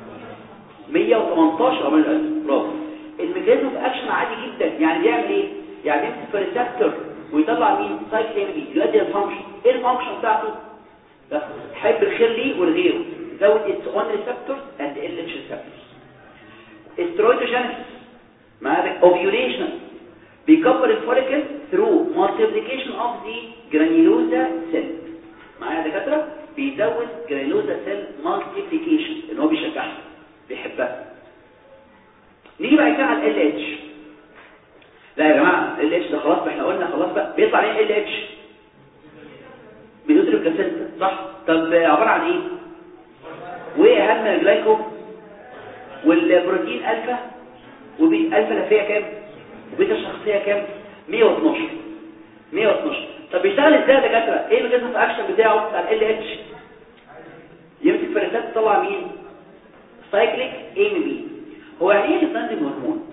118 من الالف برافو الميكانيزم في اكشن عادي جدا يعني بيعمل ايه يعني بيمسك في ريسبتور ويطلع مين سايكلين يؤدي الفانكشن ايه الفانكشن بتاعته ده حب الخير ليه والغيره زود its own receptors and LH receptors estrogenesis مع ovulation بيكبر الفوليكل through multiplication of the granulosa cell معايا دكاتره بيزود granulosa cell multiplication ان هو بيشجعها بيحبها نيجي بعد كده على ال اتش لا يا جماعه ال اتش ده خلاص احنا قلنا خلاص بقى بيطلع ايه ال اتش بيدرب بلاسنتا صح طب عباره عن ايه وايه اهم الجلايكو والبروتين الفا وبالفا لفيه كام وبيتا الشخصيه كام 112 112 طب بيشتغل ازاي يا دكاتره ايه الميكانيزم في اكشن بتاعه بتاع ال اتش يمسك فريسات تطلع مين سايكليك ام بي هو يعني ايه البراندنج هرمون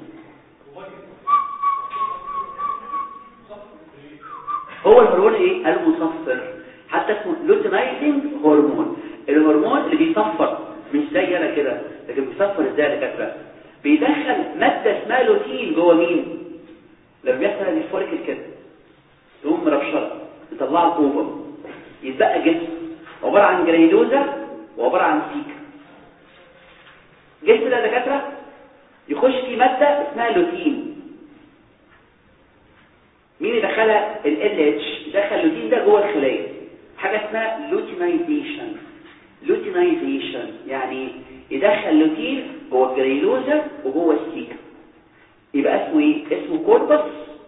هو الهرمون ايه المصفر حتى اسمه لوتينايزنج هرمون الهرمون اللي بيصفر مش زي انا كده لكن بيصفر ازاي يا دكاتره بيدخل ماده اسمها لوتين جوه مين لما بيحصل الفوليكل كده تقوم مرشره يطلع الاوفر يتبقى جسم عباره عن جرانيلوزا وعباره عن سيكا جسم ده يا دكاتره يخش فيه ماده اسمها لوتين مين اللي دخلها ال اتش دخل اللوتين ده جوه الخلايا حاجه اسمها لوتينايزيشن لوتينايزيشن يعني يدخل لوتين جوه الجريلوزا وجوه السيكا يبقى اسمه ايه اسمه كوربس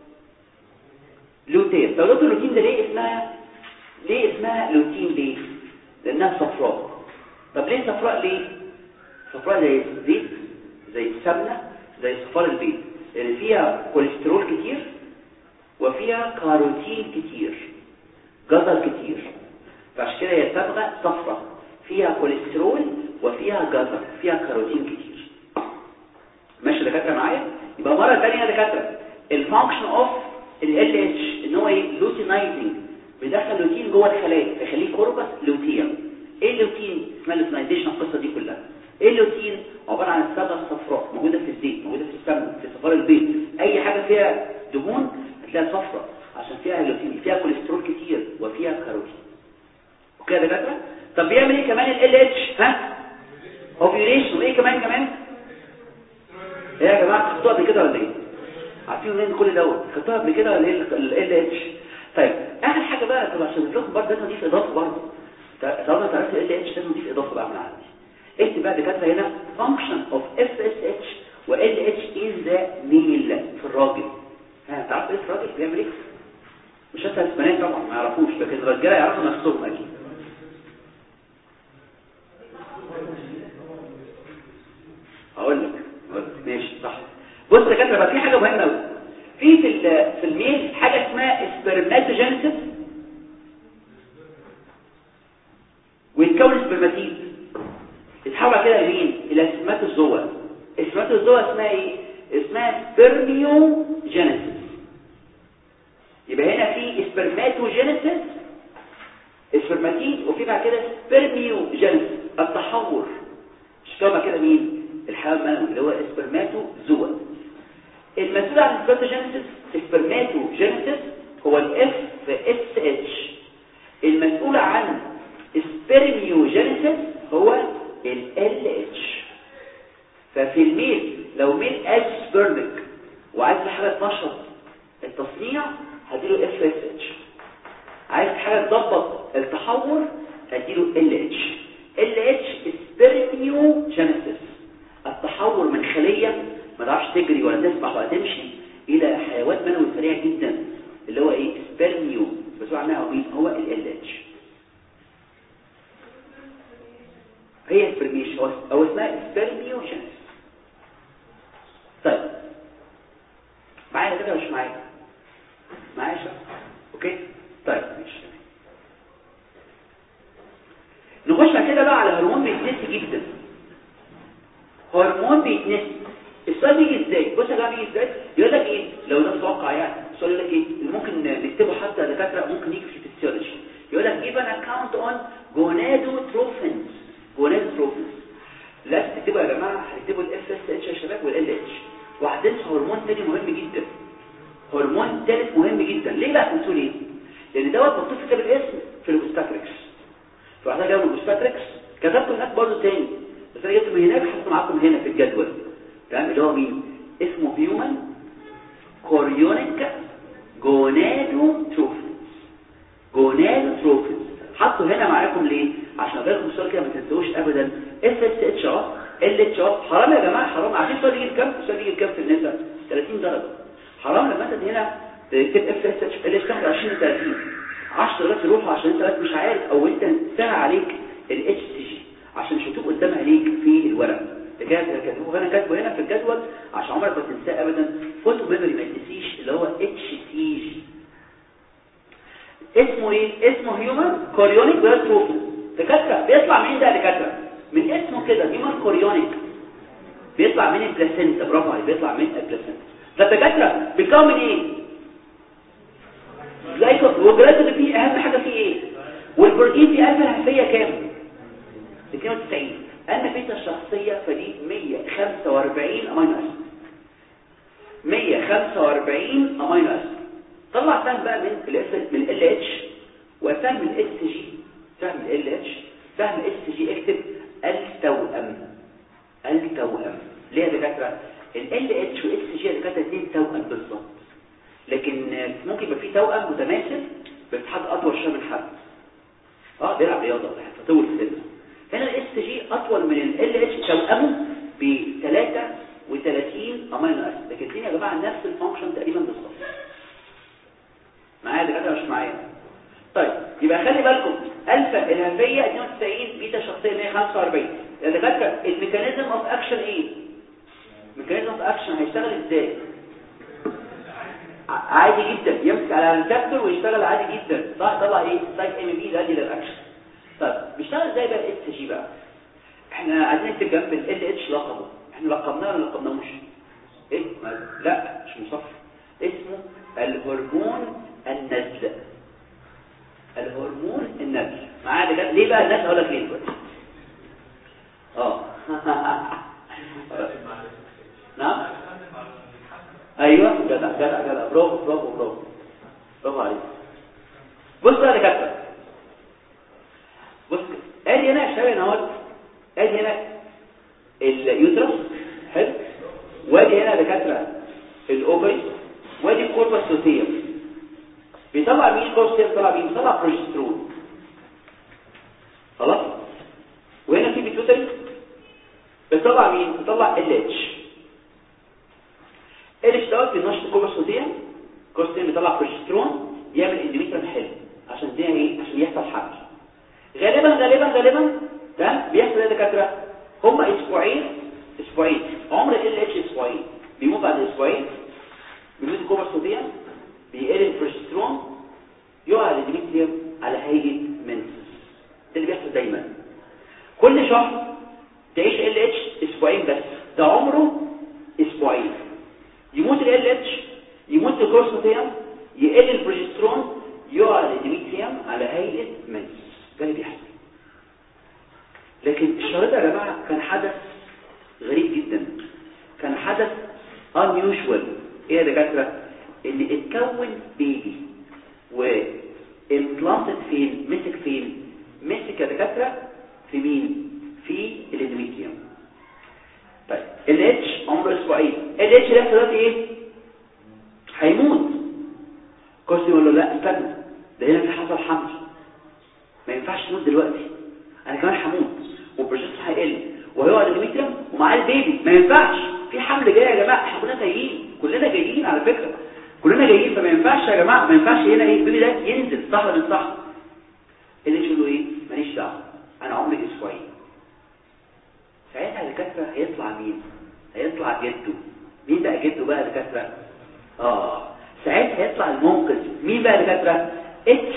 لوتين طب اللوتين ده ليه اسمها ليه اسمها لوتين ليه لانها صفراء طب ليه صفراء ليه صفراء زي الزيت زي السمنه زي صفار البيض لان يعني فيها كوليسترول كتير وفيها كاروتين كتير جزر كتير فعشان كده هي صبغه صفراء فيها كوليسترول وفيها جزر فيها كاروتين كتير ماشي دكاتره معايا يبقى مره ثانيه يا دكاتره الفانكشن اوف ال اتش ان هو ايه لوتينايزنج بيدخل لوتين جوه الخلايا فيخليه كوربس لوتين ايه اللوتين اسمها لوتينايزيشن القصه دي كلها ايه اللوتين عباره عن الصبغه الصفراء موجوده في الزيت موجوده في السمنه في صفار البيض اي حاجه فيها دهون هتلاقيها صفراء عشان فيها لوتين فيها كوليسترول كتير وفيها كاروتين اوكي يا دكاتره طب بيعمل ايه كمان ال اتش ها اوفيوليشن وايه كمان كمان ايه يا جماعه خدتوها قبل كده ولا ايه عارفين منين كل دوت خدتوها قبل كده ولا ايه ال اتش طيب اخر حاجه بقى طب عشان لكم برضه لازم اضيف اضافه برضه طالما انت عرفت ال اتش لازم اضيف اضافه بقى من عندي اكتب بقى دكاتره هنا function of FSH و LH in the male في الراجل ها تعرف ايه الراجل بيعمل ايه مش هسأل البنات طبعا ما يعرفوش لكن الرجاله يعرفوا نفسهم اكيد هقول لك ماشي صح بص يا دكاتره بقى في حاجه مهمه قوي في في في الميل حاجه اسمها سبرماتوجينيسيس ويتكون سبرماتيد يتحول كده لمين الى سماتوزوا السماتوزوا اسمها ايه اسمها سبرميوجينيسيس يبقى هنا في سبرماتوجينيسيس السبرماتيد وفي بعد كده سبرميوجينيسيس التحور مش كده كده مين الحيوان المنوي اللي هو سبرماتوزوا المسؤول عن السبرماتوجينيسيس السبرماتوجينيسيس هو الاف اس اتش المسؤول عن السبرميوجينيسيس هو ال LH ففي الميل لو ميل اسبرمك وعايز حاجه تنشط عايز حاجه تظبط التحور اديله ال اتش ال اتش سبيرميوجينيسيس التحور من خليه ما تعرفش تجري ولا تسبح ولا تمشي الى حيوان منوي سريع جدا اللي هو ايه سبيرميو بس هو عنها مين هو ال ال اتش هي سبرميش هو او اسمها سبرميوجينيسيس طيب معايا كده مش معايا معايا شباب اوكي طيب ماشي نخش بعد كده بقى على هرمون بيتنسي جدا هرمون بيتنسي السؤال بيجي ازاي بص يا جماعه بيجي ازاي يقول لك ايه لو ده متوقع يعني السؤال يقول لك ايه ممكن نكتبه حتى دكاتره ممكن يجي في الفسيولوجي يقول لك give an account on gonadotropins gonadotropins لازم تكتبوا يا جماعه هتكتبوا الاف اس اتش يا شباب والال اتش وهتنسوا هرمون تاني مهم جدا هرمون ثالث مهم جدا ليه بقى تنسوا ليه لان دوت مكتوب في كتاب الاسم في الاوبستاتريكس فاحنا جايبين الاوبستاتريكس كتبته هناك برضه تاني بس انا جبته من هناك حطيته معاكم هنا في الجدول تمام اللي هو مين اسمه هيومن كوريونيك جونادوتروفينز جونادوتروفينز حطوا هنا معاكم ليه عشان اقول لكم السؤال كده ما تنسوش ابدا اف اس اتش ار ال اتش ار حرام يا جماعه حرام عارفين السؤال يجي بكام السؤال يجي بكام في النساء 30 درجه حرام لما انت هنا تكتب اف اس اتش ال اتش 20 30 10 درجات يروحوا عشان انت بس مش عارف او انت سهل عليك الاتش سي جي عشان مش مكتوب قدام عينيك في الورق ده كده كاتبه هنا كاتبه هنا في الجدول عشان عمرك ما تنساه ابدا فوتو ميموري ما تنسيش اللي هو اتش سي جي اسمه ايه اسمه هيومن كوريونيك بيرتروفين دكاتره بيطلع منين ده دكاتره من اسمه كده هيومن كوريونيك بيطلع من البلاسينتا برافو عليك بيطلع من البلاسينتا ده الدكاتره بيتكون من ايه زي والجلايكوز اللي فيه اهم حاجه فيه ايه والبروتين فيه الفا الهفيه كام 92 انا فيتا الشخصيه فدي 145 امينو اسيد 145 امينو اسيد طلع فهم بقى من ال من ال اتش وفهم الاس جي فهم ال اتش فهم اس جي اكتب التوأم التوأم ليه يا دكاتره ال اتش واس جي يا دكاتره اثنين توأم بالظبط لكن ممكن يبقى في توأم متماثل بس حد اطول شويه من حد اه بيلعب رياضه فطول في سنه هنا الاس جي اطول من ال اتش توأمه ب 33 امينو اسيد لكن الاثنين يا جماعه نفس الفانكشن تقريبا بالظبط معايا دكاتره مش معايا طيب يبقى خلي بالكم الفا الهفيه 92 بيتا شخصيه 145 يا دكاتره الميكانيزم اوف اكشن ايه ميكانيزم اوف اكشن هيشتغل ازاي عادي جدا يمسك على الريسبتور ويشتغل عادي جدا صح طلع ايه سايت ام بي ده دي الاكشن طيب بيشتغل ازاي بقى الاس جي بقى احنا عايزين نكتب جنب ال اتش لقبه احنا لقبناه ولا لقبناهوش ايه لا مش مصفر اسمه الهرمون النزل الهرمون النزل معايا ده ليه بقى النزل هقول لك ليه دلوقتي اه نعم ايوه جدع جدع جدع برافو برافو برافو برافو عليك بص بقى يا دكاتره بص ادي هنا يا شباب اهوت ادي هنا اليوترس حلو وادي هنا يا دكاتره الاوفري وادي الكوربس لوتيوم بيطلع مين الكوربس لوتيوم بيطلع مين بيطلع بروجسترون خلاص وهنا في بيتوتري بيطلع مين بيطلع ال اتش ال دوت بينشط الكوربسوديوم الكوربسوديوم بيطلع بروجسترون يعمل اندوميتريال حلو عشان دي ايه عشان يحصل حمل غالبا غالبا غالبا تمام بيحصل ايه يا دكاتره هم اسبوعين اسبوعين عمر ال اتش اسبوعين بيموت بعد اسبوعين بيموت الكوربسوديوم بيقل البروجسترون يقع الاندوميتريوم على هيئه منسس ده اللي بيحصل دايما كل شهر تعيش ال اتش اسبوعين بس ده عمره اسبوعين يموت ال اتش يموت الكورسوتيوم يقل البروجسترون يقع الاندوميتريوم على هيئه منس ده اللي بيحصل لكن الشهر ده يا جماعه كان حدث غريب جدا كان حدث unusual ايه يا دكاتره ان اتكون بيبي وامبلانتد فين مسك فين مسك يا دكاتره في مين في الاندوميتريوم طيب ال اتش عمره اسبوعين ال اتش ده دلوقتي ايه هيموت كورسي يقول له لا استنى ده هنا في حصل حمل ما ينفعش تموت دلوقتي انا كمان هموت والبروجسترون هيقل وهيقعد الاندوميتريوم ومعاه البيبي ما ينفعش في حمل جاي يا جماعه احنا كلنا جايين كلنا جايين على فكره كلنا جايين فما ينفعش يا جماعه ما ينفعش هنا ايه البيبي ده ينزل صح ولا مش صح اللي يقول له ايه ماليش دعوه انا عمري اسبوعين ساعتها الدكاتره هيطلع مين هيطلع جده مين بقى جده بقى دكاتره اه ساعتها هيطلع المنقذ مين بقى دكاتره اتش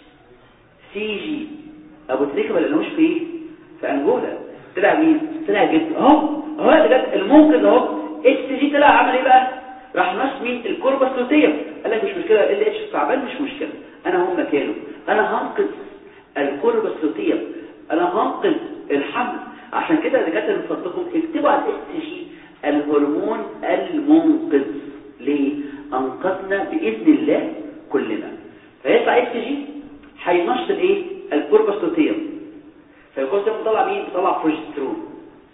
سي جي ابو تريكه ما لقيناهوش في ايه في انجولا طلع مين طلع جده اهو اهو يا دكاتره المنقذ اهو اتش سي جي طلع عمل ايه بقى راح ناس مين الكوربا الصوتيه قال لك مش مشكله ال اتش تعبان مش مشكله انا هم مكانه انا هنقذ الكوربا الصوتيه انا هنقذ الحمل عشان كده يا دكاتره من فضلكم اكتبوا على الاس جي الهرمون المنقذ ليه انقذنا باذن الله كلنا فيطلع اس جي هينشط الايه الكوربا الصوتيه فالكوربا الصوتيه بتطلع مين بتطلع بروجسترون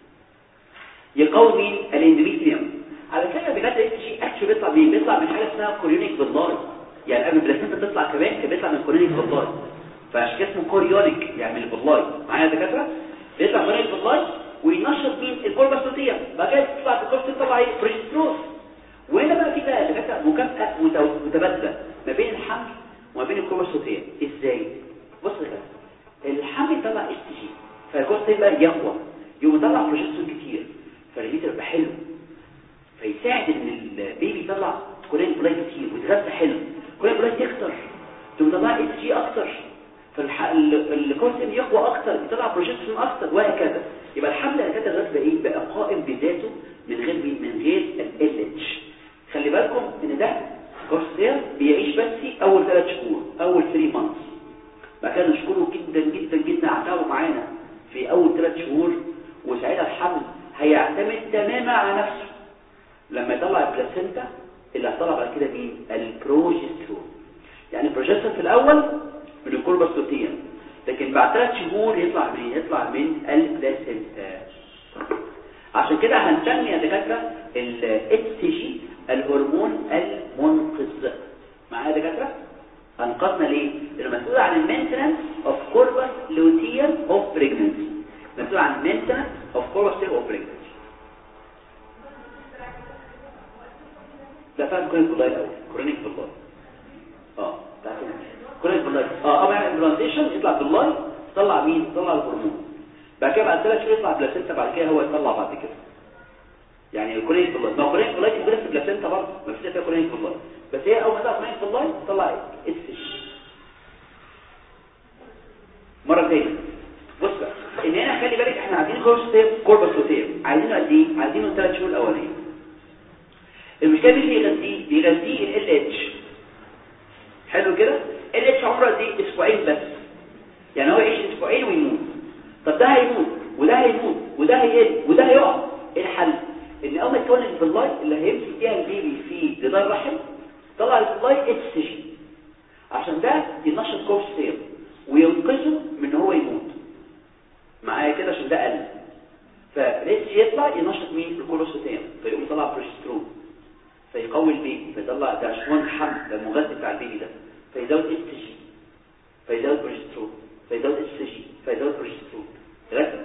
يقوي مين الاندوميتريوم على فكره دكاتره اس جي اكشن بيطلع مين بيطلع من حاجه اسمها كوريونيك باللاي يعني قبل البلاسينتا تطلع كمان كان بيطلع من كوريونيك باللاي فعشان كده اسمه كوريونيك يعني من البلاي معايا يا دكاتره بيطلع كوريونيك باللاي وينشط مين الكوربا الصوتيه بعد كده تطلع الكوربا تطلع ايه بروجسترون وهنا بقى في بقى دكاتره مكافاه متبادله ما بين الحمل وما بين الكوربا الصوتيه ازاي بص يا دكاتره الحمل يطلع اس جي فالكوربا يبقى يقوى يقوم يطلع بروجسترون كتير فالليتر يبقى حلو فيساعد ان البيبي يطلع كولين بلاي كتير ويتغذى حلو كولين بلاي يكتر تقوم يطلع اس جي اكتر فالكورسين يقوى اكتر يطلع بروجسترون اكتر وهكذا يبقى الحمل اللي كانت الراتب ايه بقى قائم بذاته من غير مين من غير ال اتش خلي بالكم ان ده كورسير بيعيش بس اول ثلاث شهور اول 3 مانثs ما كانوا نشكره جدا جدا جدا اعتبروا معانا في اول ثلاث شهور وساعتها الحمل هيعتمد تماما على نفسه لما يطلع البلاسينتا اللي هيطلع بعد كده مين البروجسترون يعني البروجسترون في الاول من الكوربا الصوتيه لكن بعد ثلاث شهور يطلع من يطلع من البلاسينتا عشان كده هنسمي يا دكاتره ال جي الهرمون المنقذ معايا يا دكاتره انقذنا ليه لانه مسؤول عن المينتنس اوف كوربس لوتيال اوف بريجننسي مسؤول عن المينتنس اوف كوربس اوف بريجننسي ده فاهم كورنيك بالله الاول كورنيك بالله اه ده كورنيك بالله اه اما يعني البلانتيشن يطلع بالله يطلع مين يطلع الهرمون بعد كده بعد ثلاث شهور يطلع بلاسينتا بعد كده هو يطلع بعد كده يعني الكورنيك بالله ما كورنيك بالله دي موجوده في البلاسينتا برضه ما فيش فيها كورنيك بالله بس هي اول ما تطلع كورنيك بالله تطلع اس مره ثانيه بص بقى ان هنا خلي بالك احنا عايزين كورس كوربس صوتيه عايزينه قد ايه عايزينه ثلاث شهور الاولانيه المشكله مين بيغذيه بيغذيه ال اتش حلو كده ال اتش عمره قد ايه اسبوعين بس يعني هو يعيش اسبوعين ويموت طب ده هيموت وده هيموت وده هيقل وده هيقع ايه الحل ان اول ما يتكون الفلاي اللي هيمسك فيها البيبي في جدار الرحم طلع الفلاي اتش جي عشان ده ينشط كورس سير وينقذه من ان هو يموت معايا كده عشان ده قل فالاتش جي يطلع ينشط مين الكولوستيم فيقوم يطلع بروجسترون فيقوي البيبي فيطلع ده هرمون حمل ده المغذي بتاع البيبي ده فيزود اس جي فيزود بروجسترون فيزود اس جي فيزود بروجسترون ركز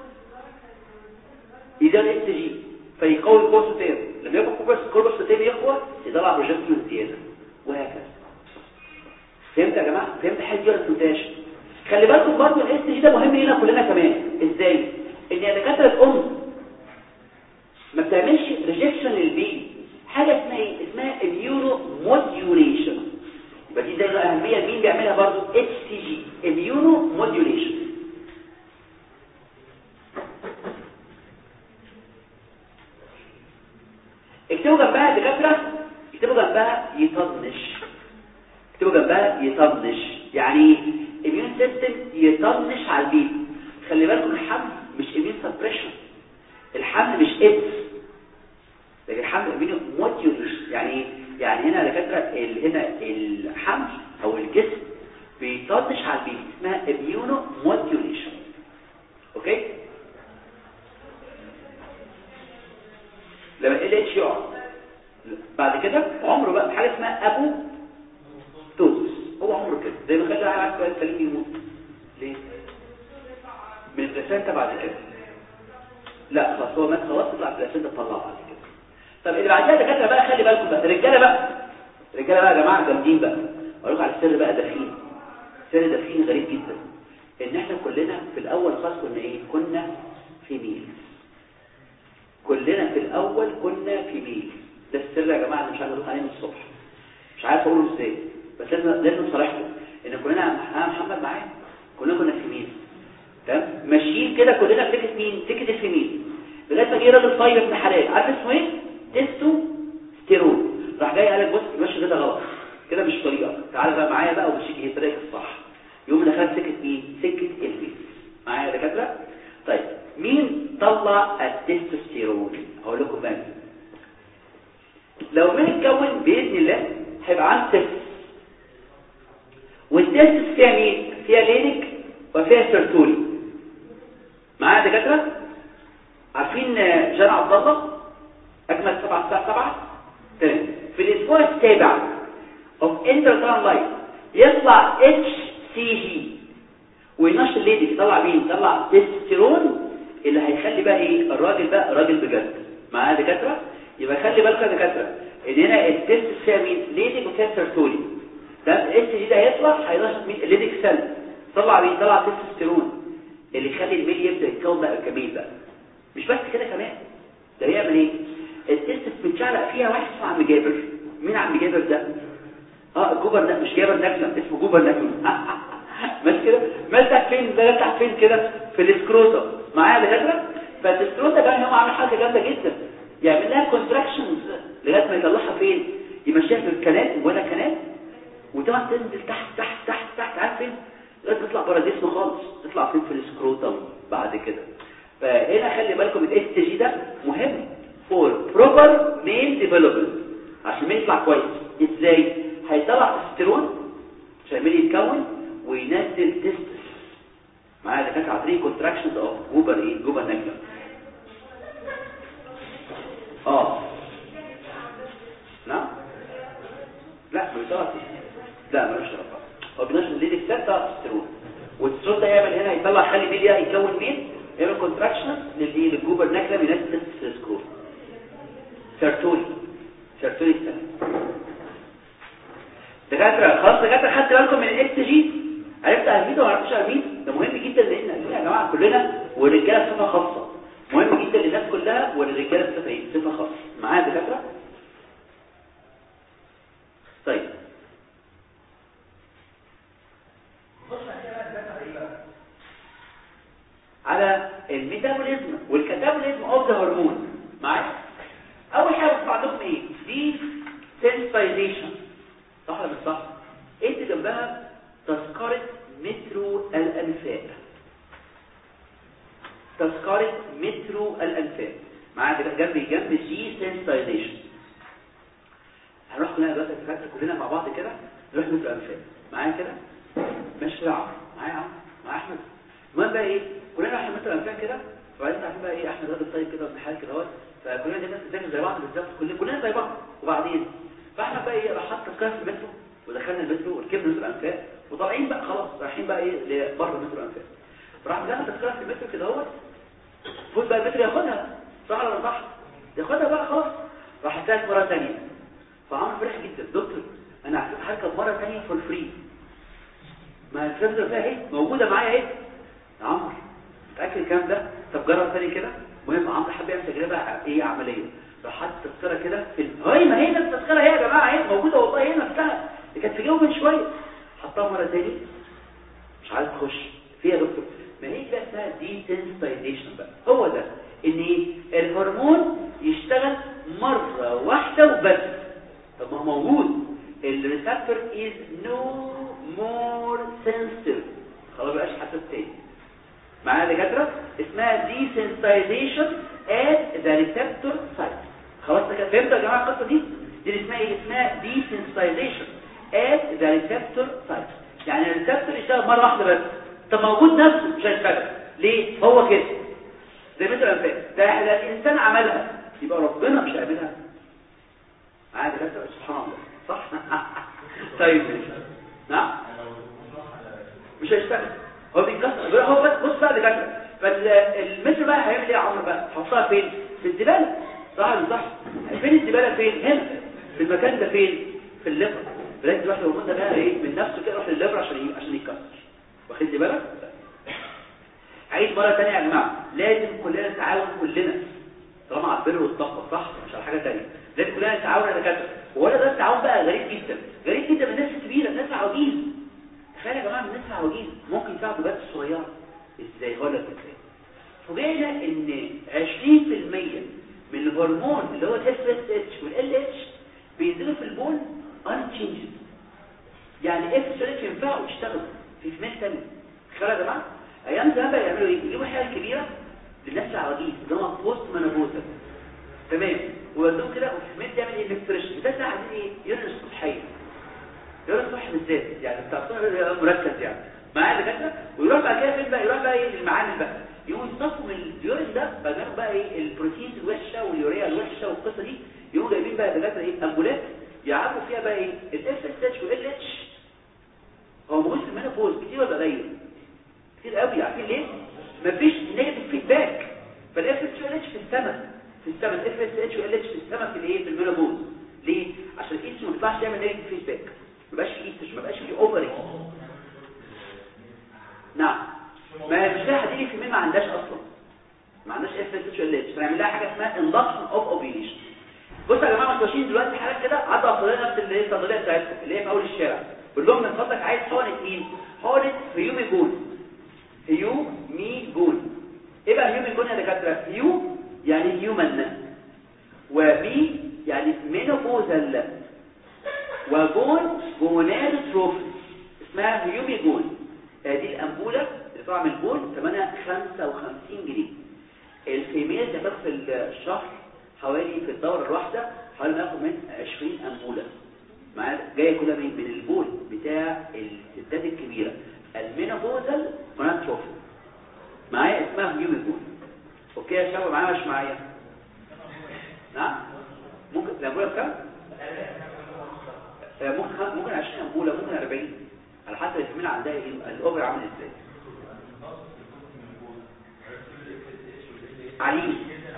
يزود اس جي فيقوي الكورسوتيم لما يبقى الكورسوتيم يقوى يطلع بروجسترون زياده وهكذا فهمت يا جماعه فهمت حاجه ولا فهمتهاش خلي بالكم برضه الاس جي ده مهم لينا كلنا كمان ازاي ان يا دكاتره الام ما بتعملش ريجكشن للبيبي حاجة اسمها ايه اسمها اميونو موديوليشن يبقى دي زي الاهميه مين بيعملها برضو اتش سي جي اميونو موديوليشن اكتبوا جنبها دكاتره اكتبوا جنبها يطنش اكتبوا جنبها يطنش يعني اميون سيستم يطنش على البيبي خلي بالكم الحمل مش اميون سبريشن الحمل مش اتس لكن الحمل اميون موديوليشن يعني يعني هنا دكاتره هنا الحمل او الجسم بيطنش على البيبي اسمها اميونو موديوليشن اوكي لما ال اتش يقع بعد كده عمره بقى حاجه اسمها ابو توتس هو عمره كده زي ما خلي واحد عارف سليم يموت ليه من البلاسنتا بعد كده لا خلاص هو مات خلاص يطلع البلاسنتا تطلع بعد كده طب اللي بعدها دكاتره بقى خلي بالكم بقى الرجاله بقى الرجاله بقى يا جماعه جامدين بقى اقول لكم على السر بقى دفين سر دفين غريب جدا ان احنا كلنا في الاول خالص كنا ايه كنا فيميل كلنا في الاول كنا فيميل ده السر يا جماعه اللي مش عايز اقول عليه من الصبح مش عارف اقوله ازاي بس لازم لازم نصالحكم ان كلنا انا محمد معايا كلنا كنا فيميل تمام ماشيين كده كلنا في سكه مين سكه الفيميل لغايه ما جه راجل طيب ابن حلال عارف اسمه ايه تيستو ستيرون راح جاي قال لك بص المشي كده غلط كده مش طريقه تعالى بقى معايا بقى ومشيك ايه طريقك الصح يوم دخلت سكه مين سكه البيت معايا يا دكاتره طيب مين طلع التستوستيرون هقول لكم بقى لو مين اتكون باذن الله هيبقى عنده تست والتست فيها مين فيها لينك وفيها سيرتولي معايا يا دكاتره عارفين جان عبد الله اجمل سبعة الساعه 7 تمام في الاسبوع السابع of intrauterine life يطلع HCG وينشط الليدي يطلع مين يطلع تستيرون اللي هيخلي بقى ايه الراجل بقى راجل بجد معايا دكاتره يبقى خلي بالكم يا دكاتره ان هنا التست فيها مين ليدي وفيها سيرتولي ده الاتش دي ده هيطلع هينشط مين الليديك سيل طلع مين طلع تستوستيرون اللي يخلي الميل يبدا يتكون بقى جميل بقى مش بس كده كمان ده يعمل ايه التست بتشعلق فيها واحد اسمه عم جابر مين عم جابر ده اه جوبر ده مش جابر نجلم اسمه جوبر نجلم مش كده مال تحت فين ده تحت فين كده في الاسكروتا معايا دكاتره فالاسكروتا كمان هو عامل حاجه جامده جدا يعمل لها كونتراكشنز لغايه ما يطلعها فين يمشيها في الكنال ولا كنال وتقعد تنزل تحت تحت تحت تحت عارف فين لغايه تطلع بره جسمه خالص تطلع فين في الاسكروتم بعد كده فهنا خلي بالكم الاس جي ده مهم فور بروبر ميل ديفلوبمنت عشان الميل يطلع كويس ازاي هيطلع تستيرون عشان الميل يتكون وينزل تستس معايا ده كانت عطريه كونتراكشنز اوف جوبر ايه جوبر نجلم اه نعم لا ما بيطلعش لا ملوش علاقه هو بينشط الليدك سيل بتاع التستيرون والتستيرون ده يعمل هنا يطلع خلي ميل يكون مين يعمل كونتراكشن للايه للجوبر نجلم ينزل تستس سكرول سيرتولي سيرتولي سيل دكاتره خلاص دكاتره خدت بالكم من الاكس جي عرفت اهميته ولا عرفتش اهميته ده مهم جدا لان يا جماعه كلنا والرجاله بصفه خاصه مهم جدا للناس كلها وللرجاله بصفه ايه بصفه خاصه معايا دكاتره طيب على الميتابوليزم والكاتابوليزم اوف ذا هرمون معايا اول حاجه بتطلع عندكم ايه دي سنسيتايزيشن صح ولا مش صح انت جنبها تذكره مترو الانفاق تذكره مترو الانفاق معايا كده جنب جنب جي سنسيتايزيشن هنروح كلنا دلوقتي الدكاتره كلنا مع بعض كده نروح مترو الانفاق معايا كده ماشي يا عمرو معايا يا عمرو مع احمد المهم بقى ايه كلنا رايحين مترو الانفاق كده وبعدين عارفين بقى ايه احمد راجل طيب كده وابن حال كده اهوت فكلنا دايما بنذاكر زي بعض بالظبط كلنا كلنا زي بعض وبعدين فاحنا بقى ايه راح حط تذكره في المترو ودخلنا المترو وركبنا مترو الانفاق وطالعين بقى خلاص رايحين بقى ايه لبره مترو الانفاق راح مدخل تذكره في المترو كده اهوت فوت بقى المترو ياخدها صح ولا صح ياخدها بقى خلاص راح سالت مره ثانيه فعمرو فرح جدا دكتور انا عايز هركب مره ثانيه فور فري ما الفكره فيها ايه موجوده معايا ايه يا عمرو متاكد الكلام ده طب جرب ثاني كده المهم عمرو حب يعمل تجربه ايه عمليه راح حط التذكره كده في هاي ما هي نفس التذكره هي يا جماعه اهي موجوده والله هي نفسها اللي كانت في جوه من شويه حطها مره ثاني مش عايز تخش فيها يا دكتور ما هي بقى اسمها ديسنسيتايزيشن بقى هو ده ان ايه الهرمون يشتغل مره واحده وبس طب ما هو موجود الريسبتور از نو مور سنسيتيف خلاص بقاش حساس تاني معايا دكاتره اسمها desensitization at the receptor site خلاص كده فهمتوا يا جماعه القصه دي دي اسمها ايه اسمها desensitization at the receptor site يعني الريسبتور يشتغل مره واحده بس طب موجود نفسه مش هيشتغل ليه هو كده زي ما انت فاهم ده الانسان عملها يبقى ربنا مش هيعملها عادي بس سبحان الله صح طيب نعم مش هيشتغل هو بيتكسر هو بس بص بقى بجد فالمتر بقى هيعمل ايه يا عمرو بقى هحطها فين في الزباله صح ولا صح فين الزباله فين هنا في المكان ده فين في الليفر لازم يروح الهرمون ده بقى ايه من نفسه كده يروح للليفر عشان عشان يتكسر واخد لي بالك عيد مره ثانيه يا جماعه لازم كلنا نتعاون كلنا طالما على البر والتقوى صح مش على حاجه ثانيه لازم كلنا نتعاون يا دكاتره ولا ده التعاون بقى غريب جدا غريب جدا من الناس الكبيره الناس العواجيز تخيل يا جماعه الناس العواجيز ممكن يساعدوا بنات الصغيره ازاي هقول لك ازاي فوجئنا ان 20% من الهرمون اللي هو الاف اس اتش والال اتش بينزلوا في البول unchanged يعني اف اس اتش ينفعوا يشتغلوا في فيميل ثانيه تخيل يا جماعه ايام زمان بقى يعملوا ايه يجيبوا حاجه كبيره للناس العواجيز اللي هم بوست منابوزا تمام ويودوهم كده وفي فيميل تعمل ايه نكتريشن ده عايزين ايه يورين الصبحيه يورين الصبح بالذات يعني بتاع الصبح مركز يعني معايا دكاتره ويروح بقى كده فين بقى يروح بقى ايه للمعامل بقى يقوم يصفوا من اليورين ده بقى بقى ايه البروتينز الوحشه واليوريا الوحشه والقصه دي يقوموا جايبين بقى دكاتره ايه امبولات يعبوا فيها بقى ايه الاف اس اتش والال اتش هو موجود في المينوبوز كتير ولا قليل كتير قوي عارفين ليه مفيش نيجاتيف فيدباك فالاف اس اتش والال اتش في السماء في السماء الاف اس اتش والال اتش في السماء في الايه في المينوبوز ليه عشان الايستروجين ما بيطلعش يعمل نيجاتيف فيدباك ما بقاش في ايستروجين ما بقاش في اوفري نعم ما فيش لها حديد في مين ما عندهاش اصلا ما عندهاش اف اس اتش ال اتش فنعمل لها حاجه اسمها اندكشن اوف اوفيليشن بصوا يا جماعه انتوا ماشيين دلوقتي حالات كده عدوا على نفس اللي هي الصيدليه بتاعتكم اللي هي في اول الشارع بقول لهم من فضلك عايز حقنه مين حقنه هيومي جون هيو مي جون ايه بقى هيومي جون يا دكاتره هيو يعني هيومن وبي يعني مينوبوزال وجون جونادوتروفي اسمها هيومي جون هذه الأنبولة اللي طالعه من البول ثمنها 55 جنيه الفيميل هتاخد في الشهر حوالي في الدورة الواحدة حوالي ما ياخد من 20 أنبولة معايا جاية كلها من من البول بتاع الستات الكبيرة المينوبوزال هوناتروفي معايا اسمها هيوميجون اوكي يا شباب معايا مش معايا نعم ممكن الأنبولة بكام؟ ممكن ممكن 20 أنبولة ممكن 40 على حسب الفيميل عندها ايه الاوفر عامل ازاي عليم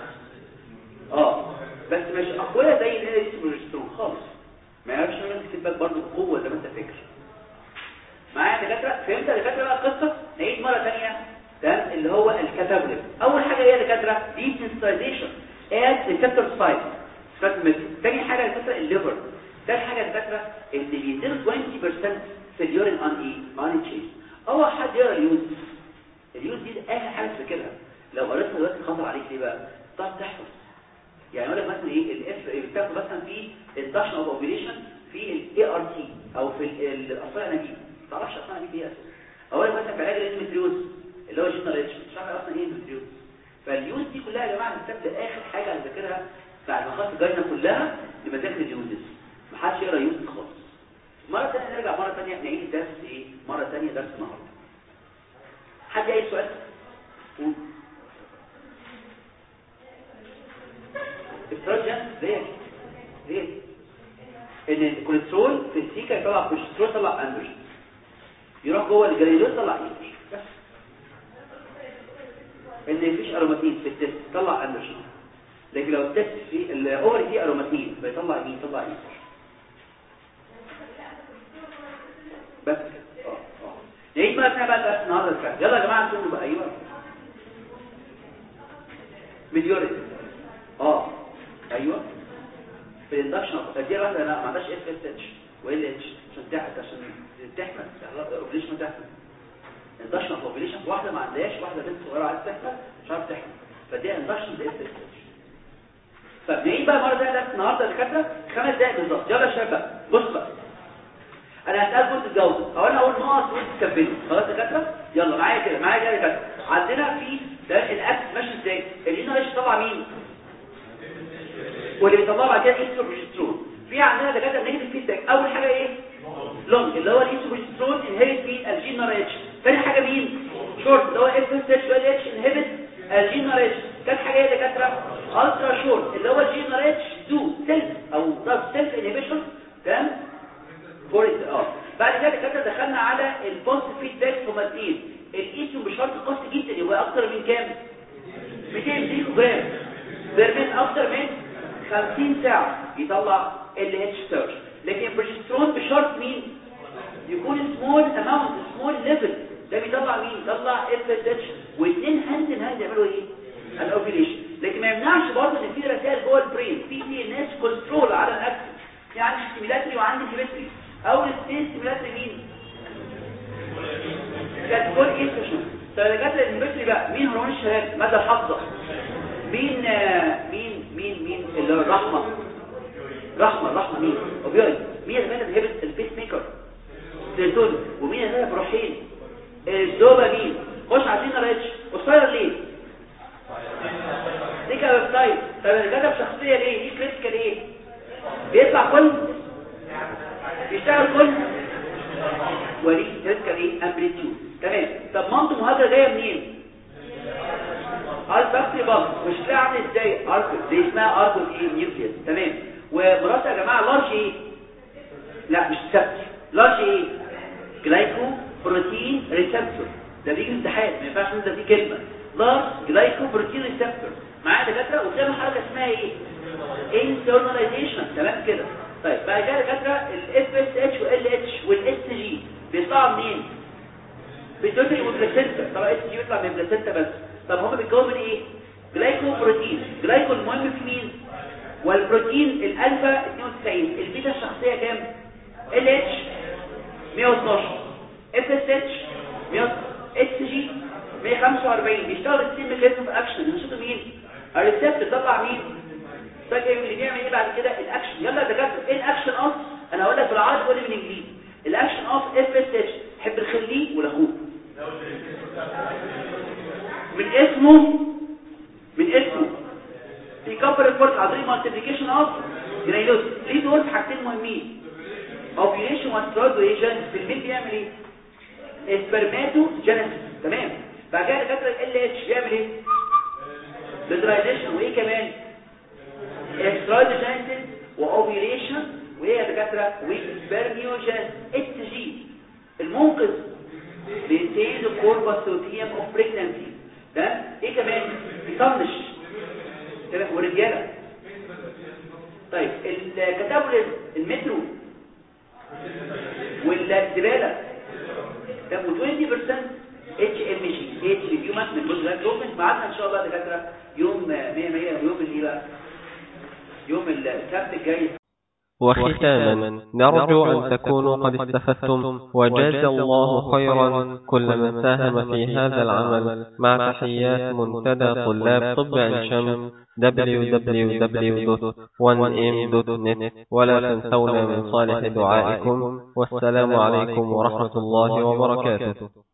اه بس مش اقوياء زي الاستروجين خالص ما يعرفش يعمل فيدباك برضه بقوه زي ما انت فاكر معايا دكاتره فهمت يا دكاتره بقى القصه نعيد مره ثانيه تمام اللي هو الكاتابوليك اول حاجه هي دكاتره دي سنسيتايزيشن اد ريسبتور سايت ثاني حاجه يا دكاتره الليفر ثالث حاجه يا دكاتره ان بيزيد 20% في اليورين ان ايه ان تشينج اول حد يقرا اليوز اليوز دي اخر حاجه تفكرها لو قريتها دلوقتي خطر عليك ليه بقى تعرف تحفظ يعني اقول لك مثلا ايه الاف بتاخد مثلا في الداشن اوف اوبريشن في الاي ار تي او في الاصفار الانابيب ما تعرفش اصلا انابيب ايه اساسا اقول لك مثلا في علاج الاندوميتريوز اللي هو جنرال اتش مش عارف اصلا ايه اندوميتريوز فاليوز دي كلها يا جماعه هتكتب اخر حاجه هنذاكرها بعد ما خلص الجاينا كلها لمذاكره اليوزز ما حدش يقرا يوز خالص مرة ثانية نرجع مرة ثانية نعيد الدرس ايه مرة ثانية درس النهاردة حد اي سؤال قول استروجين ليه ليه ان الكوليسترول في السيكا يطلع كوليسترول يطلع اندروجين يروح جوه الجليدول يطلع ايه بس ان مفيش اروماتين في التست يطلع اندروجين لكن لو التست في الاوفري فيه اروماتين فيطلع مين يطلع ايه بس اه اه نعيد بقى احنا بقى درس النهارده الكلام يلا يا جماعه انتوا بقى ايوه مليوريت اه ايوه في الاندكشن دي واحده لا ما عندهاش اف اس اتش وال اتش عشان تحت عشان تحمل اوبليشن تحمل اندكشن اوبليشن واحده ما عندهاش واحده بنت صغيره عايزه تحمل مش عارفه تحمل فدي اندكشن باف اس اتش طب نعيد بقى مره ثانيه درس النهارده الدكاتره خمس دقايق بالظبط يلا يا شباب بص بقى انا هسألكم تتجاوبوا او انا اقول نقط وانتوا تكملوا خلاص يا دكاتره يلا معايا كده معايا كده يا دكاتره عندنا في ده الاكس ماشي ازاي الهنا ماشي طبعا مين واللي بيطلع بعد كده الاستروجين في عندنا دكاتره نيجاتيف فيدباك اول حاجه ايه لونج اللي هو الاستروجين انهبت مين الجين اتش ثاني حاجه مين شورت اللي هو اف اس اتش وال اتش انهبت الجين اتش ثالث حاجه ايه يا دكاتره الترا شورت اللي هو الجين اتش دو سيلف او سيلف انهبيشن تمام فوريت اه بعد كده كده دخلنا على البوست فيدباك هما الاثنين الايسو بشرط قاسي جدا يبقى اكتر من كام 200 ميكرو جرام بيرمين اكتر من 50 ساعه يطلع ال اتش سيرش لكن البروجسترون بشرط مين يكون سمول اماونت سمول ليفل ده بيطلع مين يطلع اف اس اتش واثنين هاند ان هاند يعملوا ايه الاوفيليشن لكن ما يمنعش برضه ان في رسائل جوه البرين في دي ان اس كنترول على الاكل يعني ستيميلاتري وعندي هيمتري اول ستيج ستيميلاتري مين كانت كل ايستروجين فالدكاتره الهيمتري بقى مين هرمون الشباب ماده الحافظه مين آه، مين مين مين اللي هو الرحمه رحمه رحمه مين اوبيويد مين اللي كانت بتهبط البيس ميكر سيرتون ومين اللي كانت بروحين الدوبامين خش عايزين ريتش قصير ليه دي كانت طيب طب اللي كتب شخصيه ليه دي كريتيكال ايه بيطلع كل بيشتغل كل وليه كريتيكال ايه امبليتيود تمام طب مامته مهاجره جايه منين الفاكتوري بامب مش تلاقي عامل ازاي اركو دي اسمها اركو ايه نيوكليس تمام ومراتها يا جماعه لارج ايه لا مش سبت لارج ايه جلايكو بروتين ريسبتور ده بيجي امتحان ما ينفعش نقول ده دي كلمه لارج جلايكو بروتين ريسبتور معايا دكاتره وبتعمل حركه اسمها ايه internalization تمام كده طيب بعد كده دكاتره الاف اس اتش وال اتش والاس جي بيطلعوا منين بيتوتري والبلاسينتا طبعا اس جي بيطلع من البلاسينتا بس طب هم بيتكونوا من ايه جلايكو بروتين جلايكو المهم في مين والبروتين الالفا 92 البيتا الشخصيه كام ال اتش 112 اف اس اتش 100 اس جي 145 بيشتغل السيم ميكانيزم في اكشن هنشوف مين الريسبت طلع مين فاكر اللي بيعمل ايه بعد كده الاكشن يلا يا دكاتره ايه الاكشن اوف انا هقول لك بالعربي قول لي بالانجليزي الاكشن اوف اف اس اتش حب الخليه ولاخوه من اسمه من اسمه بيكبر الفرق عن طريق مالتيبليكيشن اوف جرانيولوز ليه دول حاجتين مهمين اوبيوليشن واسترادويشن في الميل بيعمل ايه اسبرماتو جينيسيس تمام بعد كده دكاتره ال اتش بيعمل ايه ليترايزيشن وايه كمان استرادوجينيسيس واوبيوليشن وايه يا دكاتره وسبرميوجين اتش جي المنقذ بينتهي الكوربس لوتيوم اوف بريجنانسي ده ايه كمان بيطنش تمام ورجاله طيب الكتابوليز المترو والزباله ده 20% اتش ام جي اتش ريفيو مات من جزء جروبمنت معانا ان شاء الله دكاتره يوم 100 100 يوم اللي بقى يوم السبت الجاي وختاما نرجو أن تكونوا قد استفدتم وجزى الله خيرا كل من ساهم في هذا العمل مع تحيات منتدى طلاب طب عين شمس www.1m.net ولا تنسونا من صالح دعائكم والسلام عليكم ورحمة الله وبركاته